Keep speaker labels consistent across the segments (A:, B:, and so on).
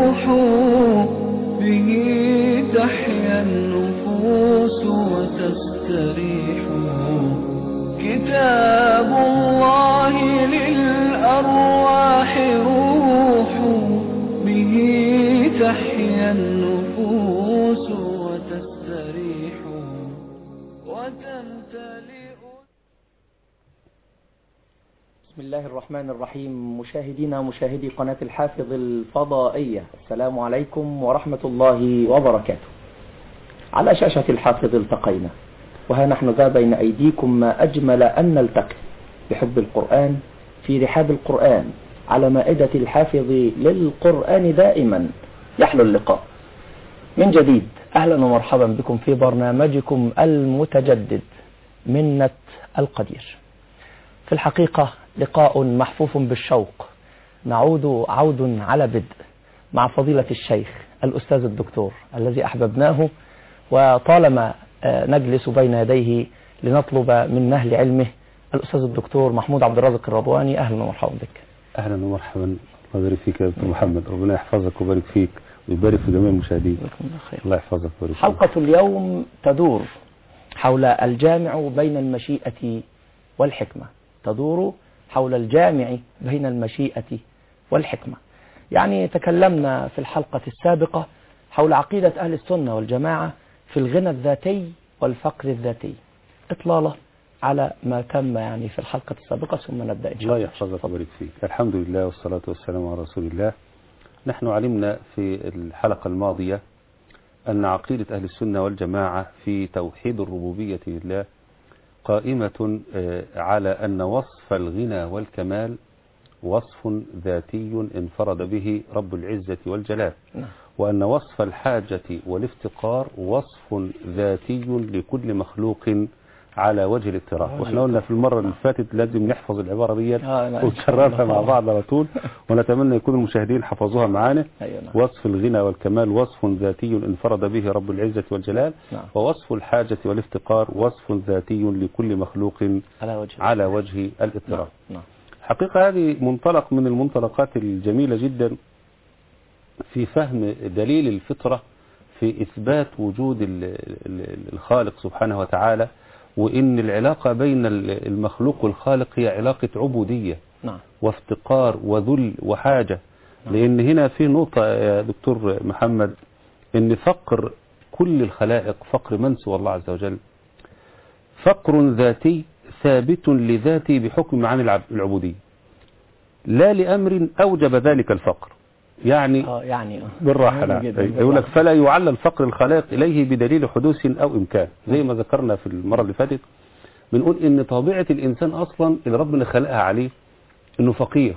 A: به تحيا النفوس وتستريح كتاب الله للأرواح روح به تحيا النفوس وتستريح وتمتلئ
B: بسم الله الرحمن الرحيم مشاهدينا مشاهدي قناة الحافظ الفضائية السلام عليكم ورحمة الله وبركاته على شاشة الحافظ التقينا وها نحن ذا بين أيديكم ما أجمل أن نلتقي بحب القرآن في رحاب القرآن على مائدة الحافظ للقرآن دائما يحلو اللقاء من جديد أهلا ومرحبا بكم في برنامجكم المتجدد منة القدير في الحقيقة لقاء محفوف بالشوق نعود عود على بدء مع فضيلة الشيخ الأستاذ الدكتور الذي أحببناه وطالما نجلس بين يديه لنطلب من نهل علمه الأستاذ الدكتور محمود عبد الرازق الرضواني أهلا ومرحبا بك
C: اهلا ومرحبا الله يبارك فيك يا دكتور محمد ربنا يحفظك ويبارك فيك ويبارك في جميع المشاهدين الله يحفظك ويبارك فيك
B: حلقة اليوم تدور حول الجامع بين المشيئة والحكمة تدور حول الجامع بين المشيئة والحكمة يعني تكلمنا في الحلقة السابقة حول عقيدة أهل السنة والجماعة في الغنى الذاتي والفقر الذاتي إطلالة على ما تم يعني في الحلقة السابقة ثم نبدأ إن شاء
C: الله
B: الله
C: يحفظك ويبارك فيك الحمد لله والصلاة والسلام على رسول الله نحن علمنا في الحلقة الماضية أن عقيدة أهل السنة والجماعة في توحيد الربوبية لله قائمة آه، على أن وصف الغنى والكمال وصف ذاتي انفرد به رب العزة والجلال
B: نعم.
C: وأن وصف الحاجة والافتقار وصف ذاتي لكل مخلوق على وجه الاضطراب واحنا قلنا في المرة اللي فاتت لازم نحفظ العبارة دي
B: آه، نعم.
C: ونكررها مع بعض على طول ونتمنى يكون المشاهدين حفظوها معانا
B: أيوة نعم.
C: وصف الغنى والكمال وصف ذاتي انفرد به رب العزة والجلال
B: نعم.
C: ووصف الحاجة والافتقار وصف ذاتي لكل مخلوق
B: على وجه
C: على وجه
B: نعم.
C: الاضطراب
B: نعم.
C: حقيقة هذه منطلق من المنطلقات الجميلة جدا في فهم دليل الفطرة في إثبات وجود ال- ال- الخالق سبحانه وتعالى وإن العلاقة بين ال- المخلوق والخالق هي علاقة عبودية
B: نعم
C: وافتقار وذل وحاجة لأن هنا في نقطة يا دكتور محمد إن فقر كل الخلائق فقر من سوى الله عز وجل فقر ذاتي ثابت لذاته بحكم معاني العب- العبودية لا لأمر أوجب ذلك الفقر يعني
B: اه يعني آه.
C: بالراحة
B: مهم
C: لا
B: جدا،
C: يقول لك
B: بالراحة.
C: فلا يعلل فقر الخلائق إليه بدليل حدوث أو إمكان زي ما ذكرنا في المرة اللي فاتت بنقول إن طبيعة الإنسان أصلا اللي ربنا خلقها عليه إنه فقير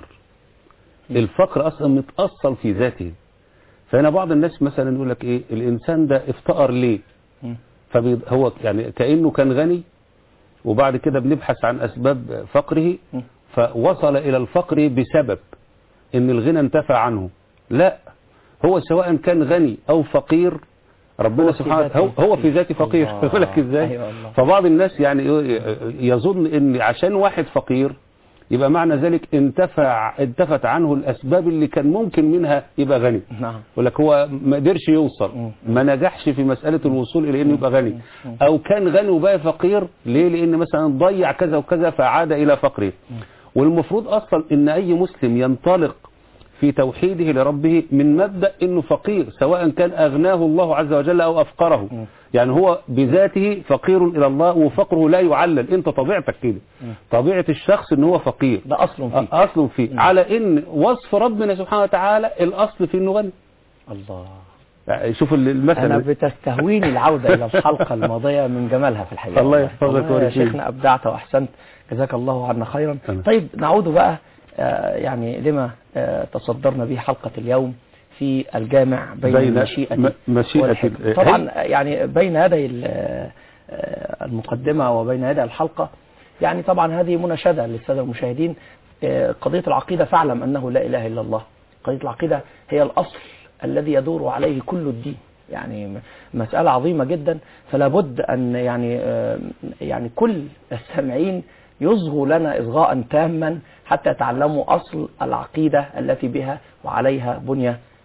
C: الفقر أصلا متأصل في ذاته فهنا بعض الناس مثلا يقول لك إيه الإنسان ده افتقر ليه
B: مم.
C: فهو يعني كأنه كان غني وبعد كده بنبحث عن أسباب فقره
B: مم.
C: فوصل إلى الفقر بسبب إن الغنى انتفع عنه لا هو سواء كان غني أو فقير ربنا
B: هو في
C: سبحانه
B: ذاته
C: هو, هو في ذاته فقير
B: الله.
C: يقول لك ازاي
B: أيوة الله.
C: فبعض الناس يعني يظن ان عشان واحد فقير يبقى معنى ذلك انتفع انتفت عنه الاسباب اللي كان ممكن منها يبقى غني
B: نعم
C: يقول لك هو ما قدرش يوصل
B: مم.
C: ما نجحش في مسألة الوصول إلى إنه يبقى غني أو كان غني وبقى فقير ليه لأن مثلا ضيع كذا وكذا فعاد إلى فقره والمفروض أصلا إن أي مسلم ينطلق في توحيده لربه من مبدأ إنه فقير سواء كان أغناه الله عز وجل أو أفقره يعني هو بذاته فقير إلى الله وفقره لا يعلل أنت طبيعتك كده طبيعة الشخص إن هو فقير
B: ده أصل فيه
C: أصل فيه على إن وصف ربنا سبحانه وتعالى الأصل في إنه غني
B: الله
C: يعني شوف ال- المثل
B: أنا بتستهويني العودة إلى الحلقة الماضية من جمالها في الحقيقة
C: الله يحفظك
B: والله يا
C: ويبارك فيك.
B: شيخنا أبدعت وأحسنت جزاك الله عنا خيرا
C: تمام.
B: طيب نعود بقى آه، يعني لما آه، تصدرنا به حلقة اليوم في الجامع بين,
C: بين
B: المشيئة
C: م- مشيئة
B: والحكمة.
C: ال-
B: طبعا يعني بين يدي ال- آه، المقدمة وبين يدي الحلقة يعني طبعا هذه مناشدة للسادة المشاهدين آه، قضية العقيدة فاعلم أنه لا إله إلا الله قضية العقيدة هي الأصل الذي يدور عليه كل الدين يعني م- مسألة عظيمة جدا فلا بد أن يعني آه، يعني كل السامعين يصغوا لنا إصغاء تاما حتى يتعلموا أصل العقيدة التي بها وعليها بني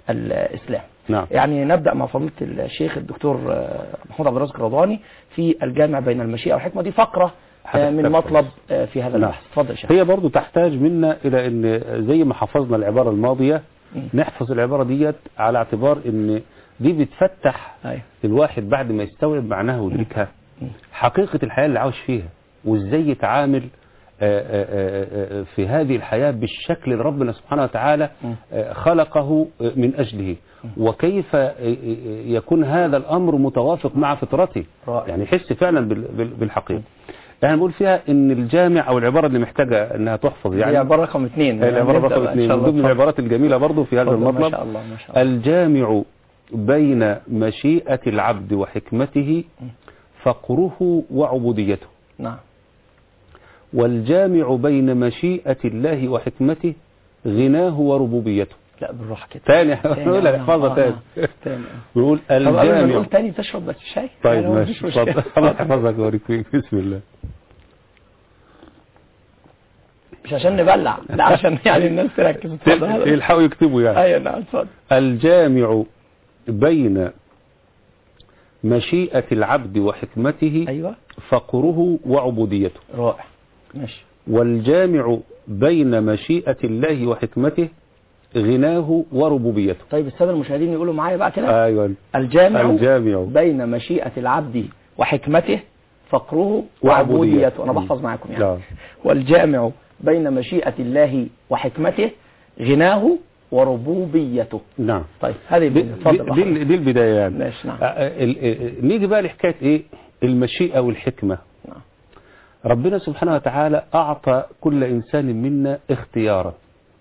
B: الإسلام
C: نعم
B: يعني نبدأ مع فضيلة الشيخ الدكتور آه، محمود عبد الرازق الرضواني في الجامع بين المشيئة والحكمة دي فقرة آه، من
C: حضرتك
B: مطلب آه، في هذا
C: نعم.
B: البحث اتفضل يا شيخ
C: هي برضو تحتاج منا إلى أن زي ما حفظنا العبارة الماضية
B: مم.
C: نحفظ العبارة ديت على اعتبار أن دي بتفتح
B: أيوه
C: الواحد بعد ما يستوعب معناها ويدركها حقيقة الحياة اللي عاوش فيها وازاي يتعامل آه، آه، آه، آه، في هذه الحياة بالشكل اللي ربنا سبحانه وتعالى آه، خلقه آه، من أجله وكيف آه، آه، يكون هذا الأمر متوافق مع فطرته
B: رائع.
C: يعني يحس فعلا بال- بال- بالحقيقة يعني نقول فيها ان الجامع او العبارة اللي محتاجة انها تحفظ
B: هي
C: يعني
B: عبارة رقم اثنين
C: العبارة
B: نبدأ
C: رقم
B: بقى إن
C: اثنين
B: شاء
C: من
B: الله.
C: ضمن
B: اتفضل.
C: العبارات الجميلة برضو في هذا
B: اتفضل. ما
C: المطلب
B: شاء الله ما شاء الله
C: الجامع بين مشيئة العبد وحكمته فقره وعبوديته
B: نعم
C: والجامع بين مشيئة الله وحكمته غناه وربوبيته
B: لا بالراحة كده
C: ثاني
B: تاني،
C: نقول
B: آه،
C: احفظها
B: آه،
C: ثاني
B: آه. تاني آه.
C: بنقول
B: طب قبل ما
C: الجامع
B: نقول تاني تشرب بس شاي
C: طيب
B: يعني ما
C: ماشي
B: فيش مشكلة.
C: اتفضل الله يحفظك ويبارك فيك بسم الله
B: مش عشان نبلع لا عشان يعني الناس تركز اتفضل
C: يلحقوا يكتبوا يعني
B: ايوه نعم اتفضل
C: الجامع بين مشيئة العبد وحكمته
B: ايوه
C: فقره وعبوديته
B: رائع ماشي
C: والجامع بين مشيئة الله وحكمته غناه وربوبيته
B: طيب الساده المشاهدين يقولوا معايا بقى كده
C: ايوه
B: الجامع
C: الجامع
B: بين مشيئة العبد وحكمته فقره
C: وعبوديته.
B: وعبوديته انا بحفظ معاكم يعني
C: نعم.
B: والجامع بين مشيئة الله وحكمته غناه وربوبيته
C: نعم
B: طيب هذه
C: دي,
B: اتفضل
C: دي, دي, دي البداية يعني
B: ماشي نعم
C: آه، ال- ال- نيجي بقى لحكاية ايه المشيئة والحكمة
B: نعم.
C: ربنا سبحانه وتعالى أعطى كل إنسان منا اختيارا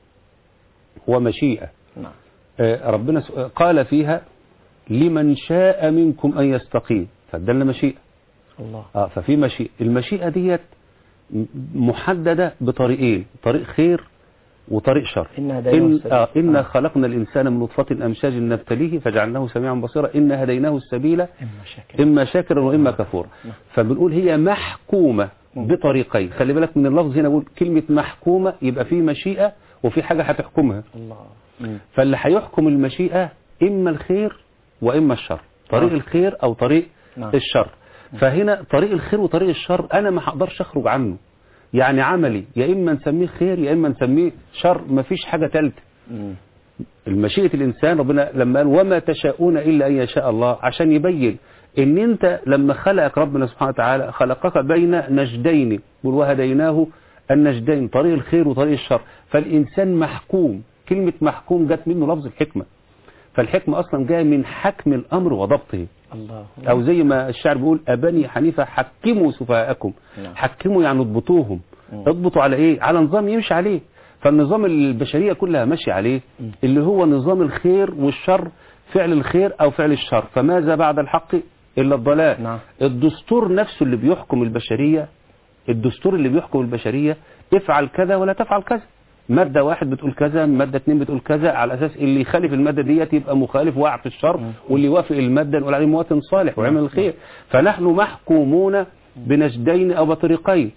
C: ومشيئة
B: نعم
C: آه، ربنا س- قال فيها لمن شاء منكم أن يستقيم فدل مشيئة
B: الله
C: آه ففي مشيئة المشيئة ديت م- محددة بطريقين طريق خير وطريق شر
B: إن هديناه
C: إن
B: السبيل.
C: آه إنا
B: آه.
C: خلقنا الإنسان من نطفة أمشاج نبتليه فجعلناه سميعا بصيرا إنا هديناه السبيل
B: إما شاكر
C: إما شاكرا وإما كفورا فبنقول هي محكومة بطريقين خلي بالك من اللفظ هنا بقول كلمة محكومة يبقى في مشيئة وفي حاجة هتحكمها
B: الله مم.
C: فاللي هيحكم المشيئة إما الخير وإما الشر طريق
B: آه.
C: الخير أو طريق
B: نعم.
C: الشر فهنا طريق الخير وطريق الشر أنا ما هقدرش أخرج عنه يعني عملي يا إما نسميه خير يا إما نسميه شر مفيش حاجة ثالثه
B: مم.
C: المشيئة الإنسان ربنا لما قال وما تشاءون إلا أن يشاء الله عشان يبين إن أنت لما خلقك ربنا سبحانه وتعالى خلقك بين نجدين يقول وهديناه النجدين طريق الخير وطريق الشر فالإنسان محكوم كلمة محكوم جت منه لفظ الحكمة فالحكمة أصلا جاية من حكم الأمر وضبطه
B: الله
C: أو زي ما الشعر بيقول أبني حنيفة حكموا سفهاءكم
B: نعم.
C: حكموا يعني اضبطوهم اضبطوا على إيه على نظام يمشي عليه فالنظام اللي البشرية كلها ماشية عليه اللي هو نظام الخير والشر فعل الخير أو فعل الشر فماذا بعد الحق إلا الضلال
B: نعم.
C: الدستور نفسه اللي بيحكم البشرية الدستور اللي بيحكم البشرية افعل كذا ولا تفعل كذا مادة واحد بتقول كذا مادة اتنين بتقول كذا على أساس اللي يخالف المادة ديت يبقى مخالف واقع في الشر واللي يوافق المادة نقول عليه مواطن صالح ويعمل الخير فنحن محكومون بنجدين أو بطريقين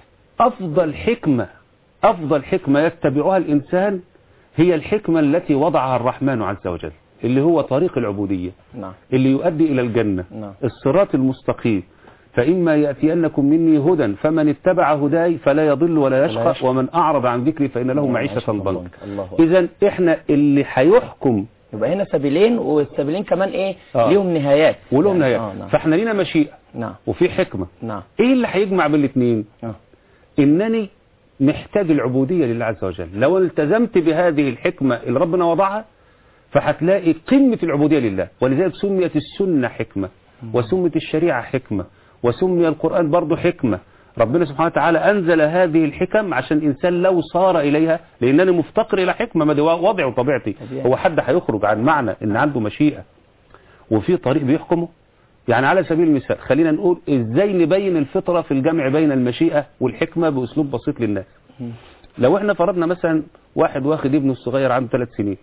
C: أفضل حكمة أفضل حكمة يتبعها الإنسان هي الحكمة التي وضعها الرحمن عز وجل اللي هو طريق العبودية
B: نعم
C: اللي يؤدي إلى الجنة
B: نعم.
C: الصراط المستقيم فإما يأتينكم مني هدى فمن اتبع هداي فلا يضل ولا يشقى
B: يشقى.
C: ومن أعرض عن ذكري فإن له
B: معيشة
C: معيشة ضنكا
B: ضنكا. الله أكبر.
C: إذا إحنا اللي هيحكم
B: يبقى هنا سبيلين والسبيلين كمان ايه
C: آه.
B: ليهم نهايات
C: ولهم
B: يعني-
C: نهاية
B: آه نعم
C: فإحنا لينا مشيئة
B: نعم
C: وفي حكمة
B: نعم
C: إيه اللي هيجمع بين الاثنين
B: آه.
C: إنني محتاج العبودية لله عز وجل لو التزمت بهذه الحكمة اللي ربنا وضعها فهتلاقي قمة العبودية لله ولذلك سميت السنة حكمة وسميت الشريعة حكمة وسمي القرآن برضه حكمة ربنا سبحانه وتعالى أنزل هذه الحكم عشان الإنسان لو صار إليها لأنني مفتقر إلى حكمة ما دي وضعي وطبيعتي
B: طبيعي.
C: هو حد هيخرج عن معنى إن عنده مشيئة وفي طريق بيحكمه يعني على سبيل المثال خلينا نقول ازاي نبين الفطرة في الجمع بين المشيئة والحكمة بأسلوب بسيط للناس لو احنا فرضنا مثلا واحد واخد ابنه الصغير عنده ثلاث سنين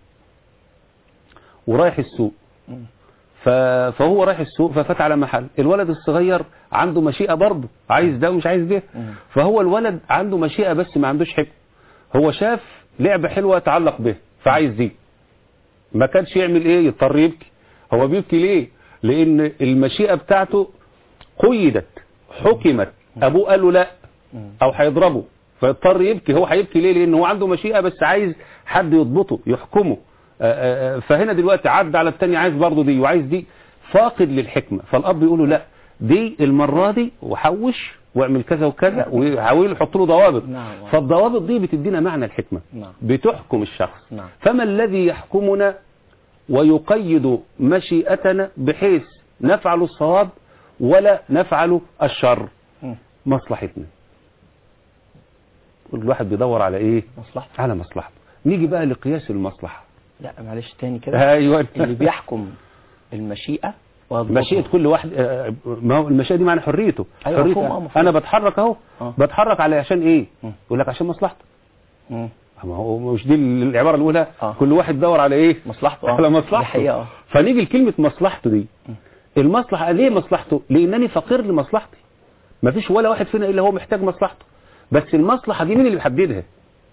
C: ورايح السوق ف... فهو رايح السوق ففات على محل الولد الصغير عنده مشيئة برضه عايز ده ومش عايز ده فهو الولد عنده مشيئة بس ما عندوش حكمة هو شاف لعبة حلوة يتعلق به فعايز دي ما كانش يعمل ايه يضطر يبكي هو بيبكي ليه لان المشيئة بتاعته قيدت حكمت ابوه قال له لا او هيضربه فيضطر يبكي هو هيبكي ليه لان هو عنده مشيئة بس عايز حد يضبطه يحكمه آه، آه، فهنا دلوقتي عدى على التاني عايز برضه دي وعايز دي فاقد للحكمة فالاب يقول له لا دي المرة دي وحوش واعمل كذا وكذا ويحاول يحط له ضوابط
B: نعم.
C: فالضوابط دي بتدينا معنى الحكمة
B: نعم.
C: بتحكم الشخص
B: نعم.
C: فما الذي يحكمنا ويقيد مشيئتنا بحيث نفعل الصواب ولا نفعل الشر
B: مم.
C: مصلحتنا كل واحد بيدور على ايه
B: مصلحته
C: على مصلحته نيجي بقى لقياس المصلحة
B: لا معلش تاني كده
C: ايوه
B: اللي بيحكم المشيئة ويضبطها.
C: مشيئة كل واحد آه، ما هو المشيئة دي معنى حريته
B: أيوة،
C: حريته
B: مفهوم، آه، مفهوم.
C: انا بتحرك اهو
B: آه.
C: بتحرك على عشان ايه
B: مم.
C: يقول لك عشان مصلحته
B: مم.
C: ما هو مش دي العبارة الأولى
B: آه.
C: كل واحد يدور على إيه
B: مصلحته اه
C: على
B: دي
C: مصلحته
B: حقيقة اه
C: فنيجي لكلمة مصلحته دي المصلحة ليه مصلحته لأنني فقير لمصلحتي ما فيش ولا واحد فينا إلا هو محتاج مصلحته بس المصلحة دي مين اللي بيحددها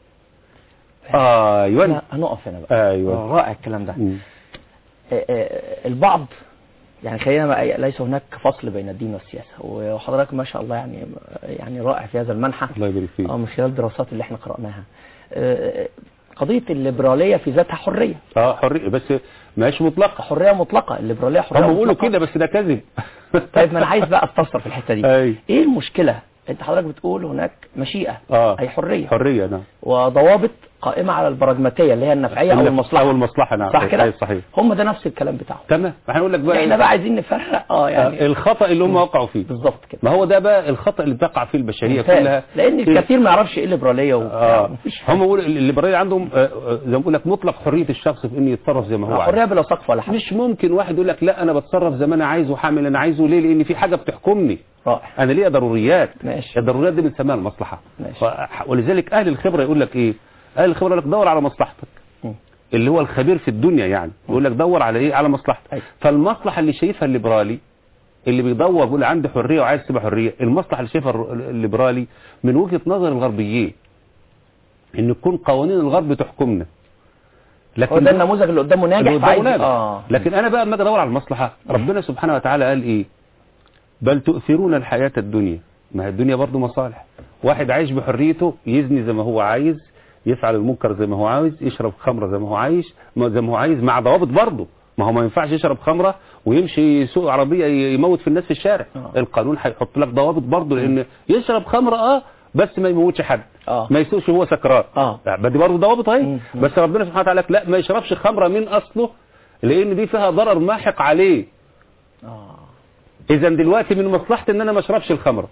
C: أيوة
B: لا هنقف هنا بقى
C: أيوة
B: آه، رائع الكلام ده
C: مم.
B: آه، آه، البعض يعني خلينا بقى ليس هناك فصل بين الدين والسياسة وحضرتك ما شاء الله يعني يعني رائع في هذا المنحى
C: الله يبارك فيك
B: اه من خلال الدراسات اللي احنا قرأناها آه، قضية الليبرالية في ذاتها حرية
C: اه حرية بس مش مطلقة
B: حرية مطلقة الليبرالية حرية
C: هم بيقولوا
B: مطلقة.
C: كده بس ده كذب
B: طيب ما انا عايز بقى استفسر في الحتة دي
C: أي.
B: ايه المشكلة انت حضرتك بتقول هناك مشيئة
C: اه
B: اي حرية
C: حرية نعم
B: وضوابط قائمة على البراجماتية اللي هي النفعية او
C: اللي-
B: المصلحة
C: أو المصلحة نعم
B: صح كده
C: أي صحيح
B: هم ده نفس الكلام بتاعهم
C: تمام هنقول لك بقى
B: احنا بقى عايزين نفرق اه يعني
C: آه، الخطأ اللي هم وقعوا فيه
B: بالظبط كده
C: ما هو ده بقى الخطأ اللي بتقع فيه البشرية
B: ممتاز.
C: كلها
B: لان الكثير ما يعرفش ايه الليبرالية وبتاع
C: اه
B: مفيش
C: هم بيقولوا الليبرالية عندهم آه، آه، زي ما بقول لك مطلق حرية الشخص في انه يتصرف زي ما هو عايز
B: حرية بلا سقف ولا حاجة
C: مش ممكن واحد يقول لك لا انا بتصرف زي ما انا عايز وحامل اللي انا عايزه ليه لان في حاجة بتحكمني
B: رائع
C: انا ليا ضروريات
B: ماشي.
C: الضروريات دي بنسميها المصلحة
B: ماشي.
C: ف- ولذلك اهل الخبرة يقول لك ايه اهل الخبرة يقول لك دور على مصلحتك
B: مم.
C: اللي هو الخبير في الدنيا يعني يقول لك دور على ايه على مصلحتك
B: أيوة.
C: فالمصلحة اللي شايفها الليبرالي اللي بيدور بيقول عندي حرية وعايز تبقى حرية المصلحة اللي شايفها الر- الليبرالي من وجهة نظر الغربيين ان تكون قوانين الغرب تحكمنا
B: هو ده النموذج اللي قدامه ناجح
C: اللي قدامه
B: فعايز-
C: ناجح.
B: اه
C: لكن انا بقى لما اجي ادور على المصلحة ربنا سبحانه وتعالى قال ايه بل تؤثرون الحياة الدنيا ما هي الدنيا برضو مصالح واحد عايش بحريته يزني زي ما هو عايز يفعل المنكر زي ما هو عايز يشرب خمرة زي ما هو عايز ما- زي ما هو عايز مع ضوابط برضه ما هو ما ينفعش يشرب خمرة ويمشي يسوق عربية ي- يموت في الناس في الشارع
B: آه.
C: القانون هيحط لك ضوابط برضه لان يشرب خمرة اه بس ما يموتش حد
B: اه
C: ما يسوقش وهو سكران
B: اه
C: لا، دي برضه ضوابط اهي
B: مم. مم.
C: بس ربنا سبحانه وتعالى قال لك لا ما يشربش خمرة من اصله لان دي فيها ضرر ماحق عليه
B: اه
C: اذا دلوقتي من مصلحتي ان انا ما اشربش الخمره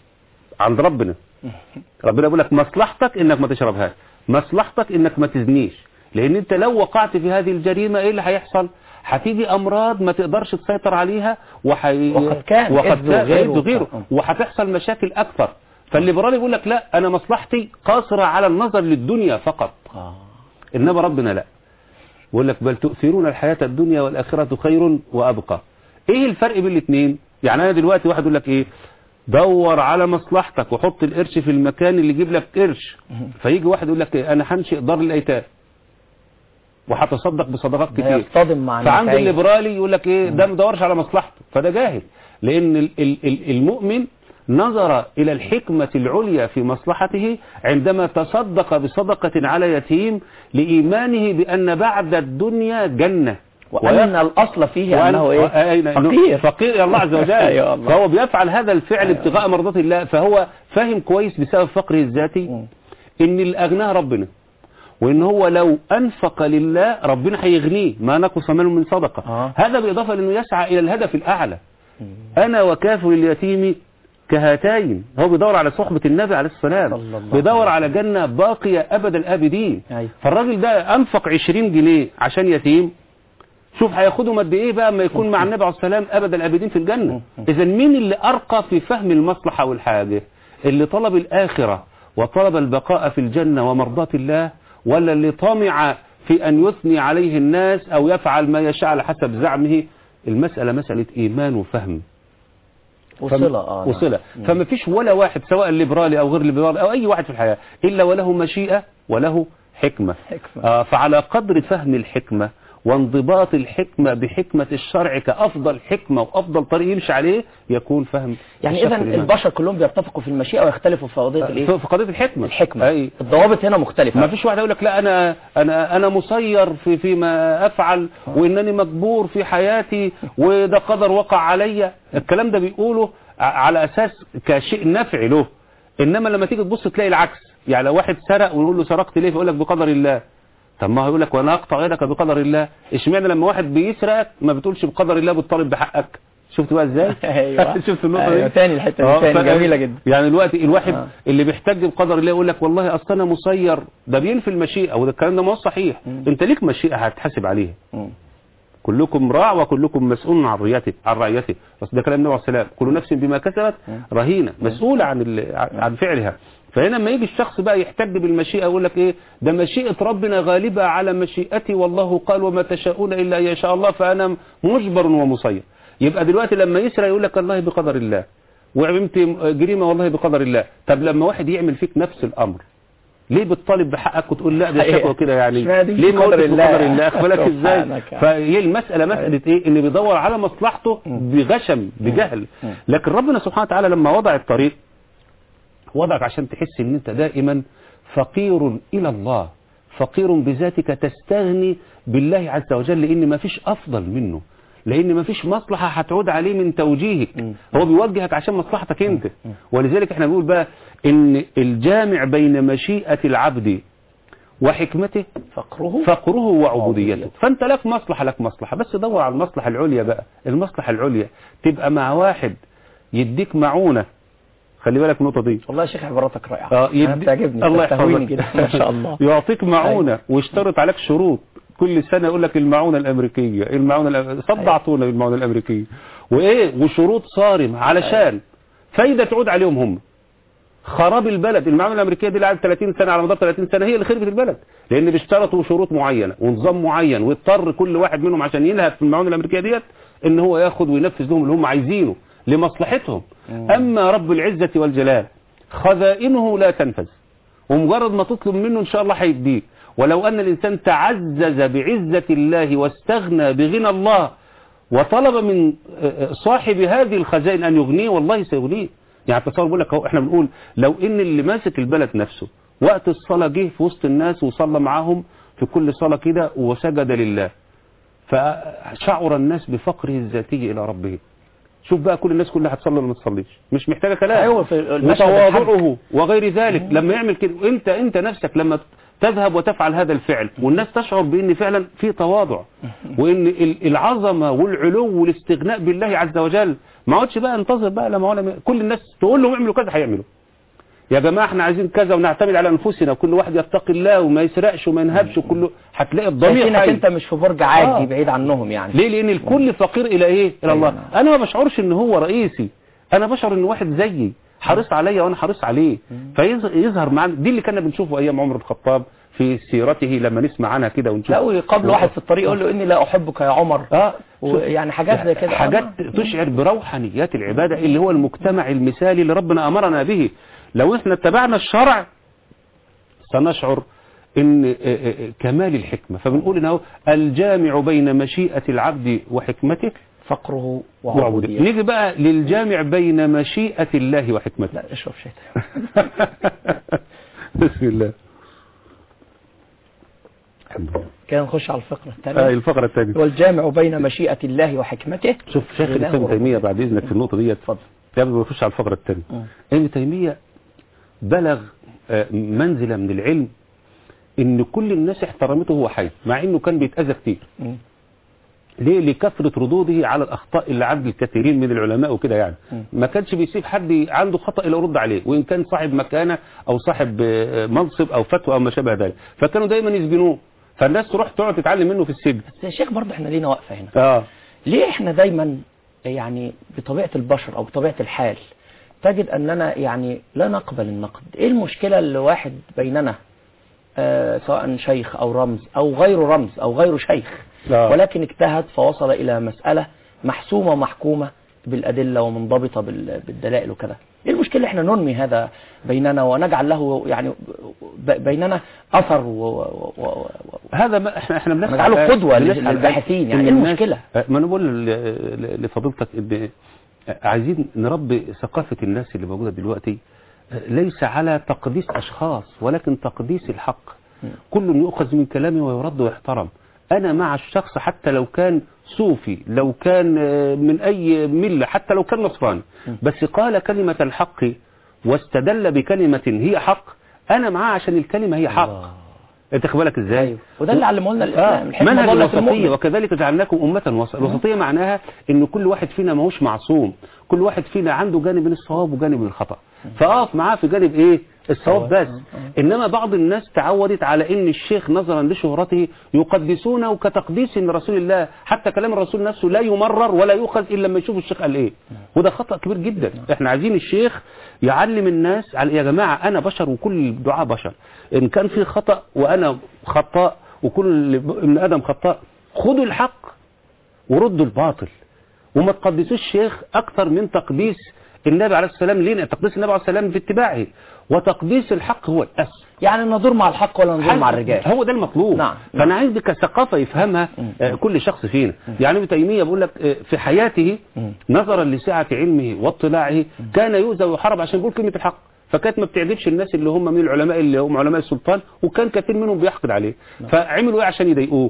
C: عند ربنا ربنا بيقول لك مصلحتك انك ما تشربهاش مصلحتك انك ما تزنيش لان انت لو وقعت في هذه الجريمه ايه اللي هيحصل هتيجي امراض ما تقدرش تسيطر عليها وحي...
B: وقد كان
C: وقد
B: إذ
C: كان
B: وغيره.
C: إذ وغيره
B: آه.
C: وهتحصل مشاكل اكثر فالليبرالي يقول لك لا انا مصلحتي قاصره على النظر للدنيا فقط
B: اه
C: إنما ربنا لا يقول لك بل تؤثرون الحياة الدنيا والآخرة خير وأبقى إيه الفرق بين الاثنين يعني أنا دلوقتي واحد يقول لك إيه دور على مصلحتك وحط القرش في المكان اللي يجيب لك قرش فيجي واحد يقول لك إيه أنا هنشئ دار الأيتام وهتصدق بصدقات
B: ده
C: كتير
B: يصطدم مع
C: فعند
B: النفعية.
C: الليبرالي يقول لك ايه ده ما دورش على مصلحته فده جاهل لان ال- ال- ال- المؤمن نظر الى الحكمة العليا في مصلحته عندما تصدق بصدقة على يتيم لإيمانه بأن بعد الدنيا جنة
B: وان الاصل فيه انه ايه
C: وأين-
B: فقير
C: فقير إلى الله عز وجل
B: أيوة الله.
C: فهو بيفعل هذا الفعل ابتغاء مرضات الله فهو فاهم كويس بسبب فقره الذاتي
B: مم.
C: ان الاغنى ربنا وان هو لو انفق لله ربنا هيغنيه ما نقص منه من صدقه
B: آه.
C: هذا بالاضافه لانه يسعى الى الهدف الاعلى انا وكافر اليتيم كهاتين هو بيدور على صحبة النبي عليه السلام
B: صلى الله
C: بيدور على جنة باقية أبد الآبدين
B: أيوة.
C: فالراجل ده أنفق 20 جنيه عشان يتيم شوف هياخدهم قد ايه بقى اما يكون مع النبي عليه السلام ابد الابدين في الجنه اذا مين اللي ارقى في فهم المصلحه والحاجه اللي طلب الاخره وطلب البقاء في الجنه ومرضاه الله ولا اللي طمع في ان يثني عليه الناس او يفعل ما يشاء على حسب زعمه المساله مساله ايمان وفهم
B: وصلة اه نعم.
C: وصلة فما فيش ولا واحد سواء ليبرالي او غير ليبرالي او اي واحد في الحياة الا وله مشيئة وله حكمة
B: حكمة.
C: آه فعلى قدر فهم الحكمة وانضباط الحكمة بحكمة الشرع كأفضل حكمة وأفضل طريق يمشي عليه يكون فهم
B: يعني
C: الشخص
B: اذا
C: الإيمان.
B: البشر كلهم بيتفقوا في المشيئه ويختلفوا في قضيه الايه
C: في في قضية الحكمة
B: الحكمه
C: أي
B: الضوابط هنا مختلفه
C: ما فيش واحد يقول لك لا انا انا انا مسير في فيما افعل وانني مجبور في حياتي وده قدر وقع عليا الكلام ده بيقوله ع- على اساس كشيء نفعي له انما لما تيجي تبص تلاقي العكس يعني لو واحد سرق ونقول له سرقت ليه فيقول لك بقدر الله طب ما هو يقول لك وانا اقطع يدك بقدر الله اشمعنى لما واحد بيسرقك ما بتقولش بقدر الله بتطالب بحقك شفت بقى ازاي
B: ايوه
C: شفت النقطه
B: أيوة،
C: دي
B: تاني الحته
C: آه،
B: دي تاني
C: ف-
B: جميله جدا
C: يعني دلوقتي الواحد
B: آه.
C: اللي بيحتج بقدر الله يقول لك والله اصل انا مسير ده بينفي المشيئه وده الكلام ده ما هو صحيح
B: مم.
C: انت ليك مشيئه هتحاسب عليها
B: مم.
C: كلكم راع وكلكم مسؤول عن رعيته عن رعيته بس ده كلام النبي عليه السلام كل نفس بما كسبت
B: مم.
C: رهينه مسؤوله عن ال- عن فعلها فهنا لما يجي الشخص بقى يحتج بالمشيئه يقول لك ايه ده مشيئه ربنا غالبه على مشيئتي والله قال وما تشاءون الا ان يشاء الله فانا مجبر ومصير يبقى دلوقتي لما يسرق يقول لك الله بقدر الله وعملت جريمه والله بقدر الله طب لما واحد يعمل فيك نفس الامر ليه بتطالب بحقك وتقول لا ده
B: حقيقة.
C: شكوى كده يعني
B: اشمعنى دي
C: ليه ما
B: بقدر
C: قلتش
B: الله؟
C: بقدر الله اخبالك ازاي
B: سبحانك يا
C: فهي المساله مساله ايه ان بيدور على مصلحته بغشم بجهل
B: مم.
C: لكن ربنا سبحانه وتعالى لما وضع الطريق وضعك عشان تحس ان انت دائما فقير الى الله فقير بذاتك تستغني بالله عز وجل لان ما فيش افضل منه لان ما فيش مصلحه هتعود عليه من توجيهك
B: مم.
C: هو بيوجهك عشان مصلحتك انت
B: مم.
C: ولذلك احنا بنقول بقى ان الجامع بين مشيئه العبد وحكمته
B: فقره
C: فقره وعبوديته
B: وعبوديته.
C: فانت لك مصلحة لك مصلحة بس دور على المصلحة العليا بقى المصلحة العليا تبقى مع واحد يديك معونة خلي بالك النقطة دي
B: والله يا شيخ عباراتك رائعه
C: اه
B: انا بتعجبني
C: الله
B: بتستهويني
C: يحفظك
B: جدا ما شاء الله
C: يعطيك معونة ويشترط عليك شروط كل سنة يقول لك المعونة الأمريكية المعونة الأمريكية صدعتونا بالمعونة الأمريكية وإيه وشروط صارمة علشان فايدة تعود عليهم هم خراب البلد المعامله الامريكيه دي اللي قعدت 30 سنه على مدار 30 سنه هي اللي خربت البلد لان بيشترطوا شروط معينه ونظام معين واضطر كل واحد منهم عشان يلهث في المعونه الامريكيه ديت ان هو ياخد وينفذ لهم اللي هم عايزينه لمصلحتهم اما رب العزه والجلال خزائنه لا تنفذ ومجرد ما تطلب منه ان شاء الله هيديك ولو ان الانسان تعزز بعزه الله واستغنى بغنى الله وطلب من صاحب هذه الخزائن ان يغنيه والله سيغنيه يعني تصور بقول لك اهو احنا بنقول لو ان اللي ماسك البلد نفسه وقت الصلاه جه في وسط الناس وصلى معاهم في كل صلاه كده وسجد لله فشعر الناس بفقره الذاتي الى ربه شوف بقى كل الناس كلها هتصلي ولا ما تصليش مش محتاجه كلام
B: ايوه في المشهد الحج.
C: وتواضعه وغير ذلك لما يعمل كده انت انت نفسك لما تذهب وتفعل هذا الفعل والناس تشعر بان فعلا في تواضع وان ال- العظمه والعلو والاستغناء بالله عز وجل ما اقعدش بقى انتظر بقى لما ولا كل الناس تقول له اعملوا كذا هيعملوا يا جماعه احنا عايزين كذا ونعتمد على انفسنا وكل واحد يتقي الله وما يسرقش وما ينهبش وكله هتلاقي الضمير
B: شايفينك
C: حي.
B: انت مش في برج عاجي
C: آه.
B: بعيد عنهم يعني
C: ليه لان الكل فقير الى ايه الى الله
B: أيوة.
C: انا ما بشعرش ان هو رئيسي انا بشعر ان واحد زيي حريص عليا وانا حريص عليه فيظهر معنا دي اللي كنا بنشوفه ايام عمر الخطاب في سيرته لما نسمع عنها كده ونشوف
B: لا ويقابل واحد في الطريق يقول له اني لا احبك يا عمر
C: اه
B: ويعني حاجات زي كده
C: حاجات
B: آه.
C: تشعر بروحانيات العبادة اللي هو المجتمع المثالي اللي ربنا أمرنا به لو احنا اتبعنا الشرع سنشعر ان آه، آه، آه، كمال الحكمة فبنقول انه الجامع بين مشيئة العبد وحكمته
B: فقره
C: وعبوديته
B: وعبوديته
C: نيجي بقى للجامع بين مشيئة الله وحكمته
B: لا اشرب شيء
C: بسم الله الحمد لله
B: كده نخش على الفقرة
C: آه
B: الثانية
C: الفقرة الثانية
B: والجامع بين مشيئة الله وحكمته
C: شوف شيخ
B: غناه
C: الإسلام ابن
B: ورحمته.
C: تيمية بعد إذنك في النقطة دي
B: اتفضل
C: قبل ما نخش على الفقرة الثانية
B: مم.
C: ابن تيمية بلغ آه، منزلة من العلم ان كل الناس احترمته وهو حي مع انه كان بيتأذى كتير
B: مم.
C: ليه لكثرة ردوده على الأخطاء اللي عند الكثيرين من العلماء وكده يعني
B: مم.
C: ما كانش بيسيب حد عنده خطأ إلا يرد عليه وإن كان صاحب مكانة أو صاحب آه، منصب أو فتوى أو ما شابه ذلك فكانوا دايما يسجنوه فالناس تروح تقعد تتعلم منه في السجن
B: بس يا شيخ برضه احنا لينا وقفة هنا
C: اه
B: ليه احنا دايما يعني بطبيعة البشر او بطبيعة الحال تجد اننا يعني لا نقبل النقد ايه المشكلة اللي واحد بيننا آه سواء شيخ او رمز او غير رمز او غير شيخ
C: آه.
B: ولكن اجتهد فوصل الى مسألة محسومة ومحكومة بالأدلة ومنضبطة بال- بالدلائل وكذا ايه المشكلة احنا ننمي هذا بيننا ونجعل له يعني ب- بيننا أثر و... و... و... و...
C: هذا ما احنا احنا بنسعى
B: نجعله
C: الآن-
B: قدوة
C: بنسعى الآن
B: للباحثين، يعني
C: إن
B: إيه
C: الناس-
B: المشكلة؟
C: ما انا بقول ل- ل- لفضيلتك ان عايزين نربي ثقافة الناس اللي موجودة دلوقتي ليس على تقديس اشخاص ولكن تقديس الحق كل يؤخذ من كلامه ويرد ويحترم انا مع الشخص حتى لو كان صوفي لو كان آه، من اي ملة حتى لو كان نصراني بس قال كلمة الحق واستدل بكلمة هي حق انا معاه عشان الكلمة هي حق انت خد بالك ازاي
B: أيوه. وده اللي علمه لنا الإسلام الحكمة
C: منهج
B: ضلت
C: الوسطية
B: المؤمن.
C: وكذلك جعلناكم أمة وسط الوسطية معناها ان كل واحد فينا ماهوش معصوم كل واحد فينا عنده جانب من الصواب وجانب من الخطأ فاقف معاه في جانب ايه الصواب بس انما بعض الناس تعودت على ان الشيخ نظرا لشهرته يقدسونه كتقديس لرسول الله حتى كلام الرسول نفسه لا يمرر ولا يؤخذ الا لما يشوف الشيخ قال ايه وده خطأ كبير جدا احنا عايزين الشيخ يعلم الناس على يا جماعة انا بشر وكل الدعاء بشر ان كان في خطأ وانا خطاء وكل ابن ادم خطاء خدوا الحق وردوا الباطل وما تقدسوش الشيخ اكثر من تقديس النبي عليه السلام لنا تقديس النبي عليه السلام في اتباعه وتقديس الحق هو الاسل
B: يعني ندور مع الحق ولا ندور مع الرجال
C: هو ده المطلوب
B: نعم.
C: فانا عايز دي كثقافه يفهمها آه، كل شخص فينا يعني ابن تيميه بيقول لك آه، في حياته
B: مم.
C: نظرا لسعه علمه واطلاعه كان يؤذى ويحارب عشان يقول كلمه الحق فكانت ما بتعجبش الناس اللي هم من العلماء اللي هم علماء السلطان وكان كثير منهم بيحقد عليه فعملوا ايه عشان يضايقوه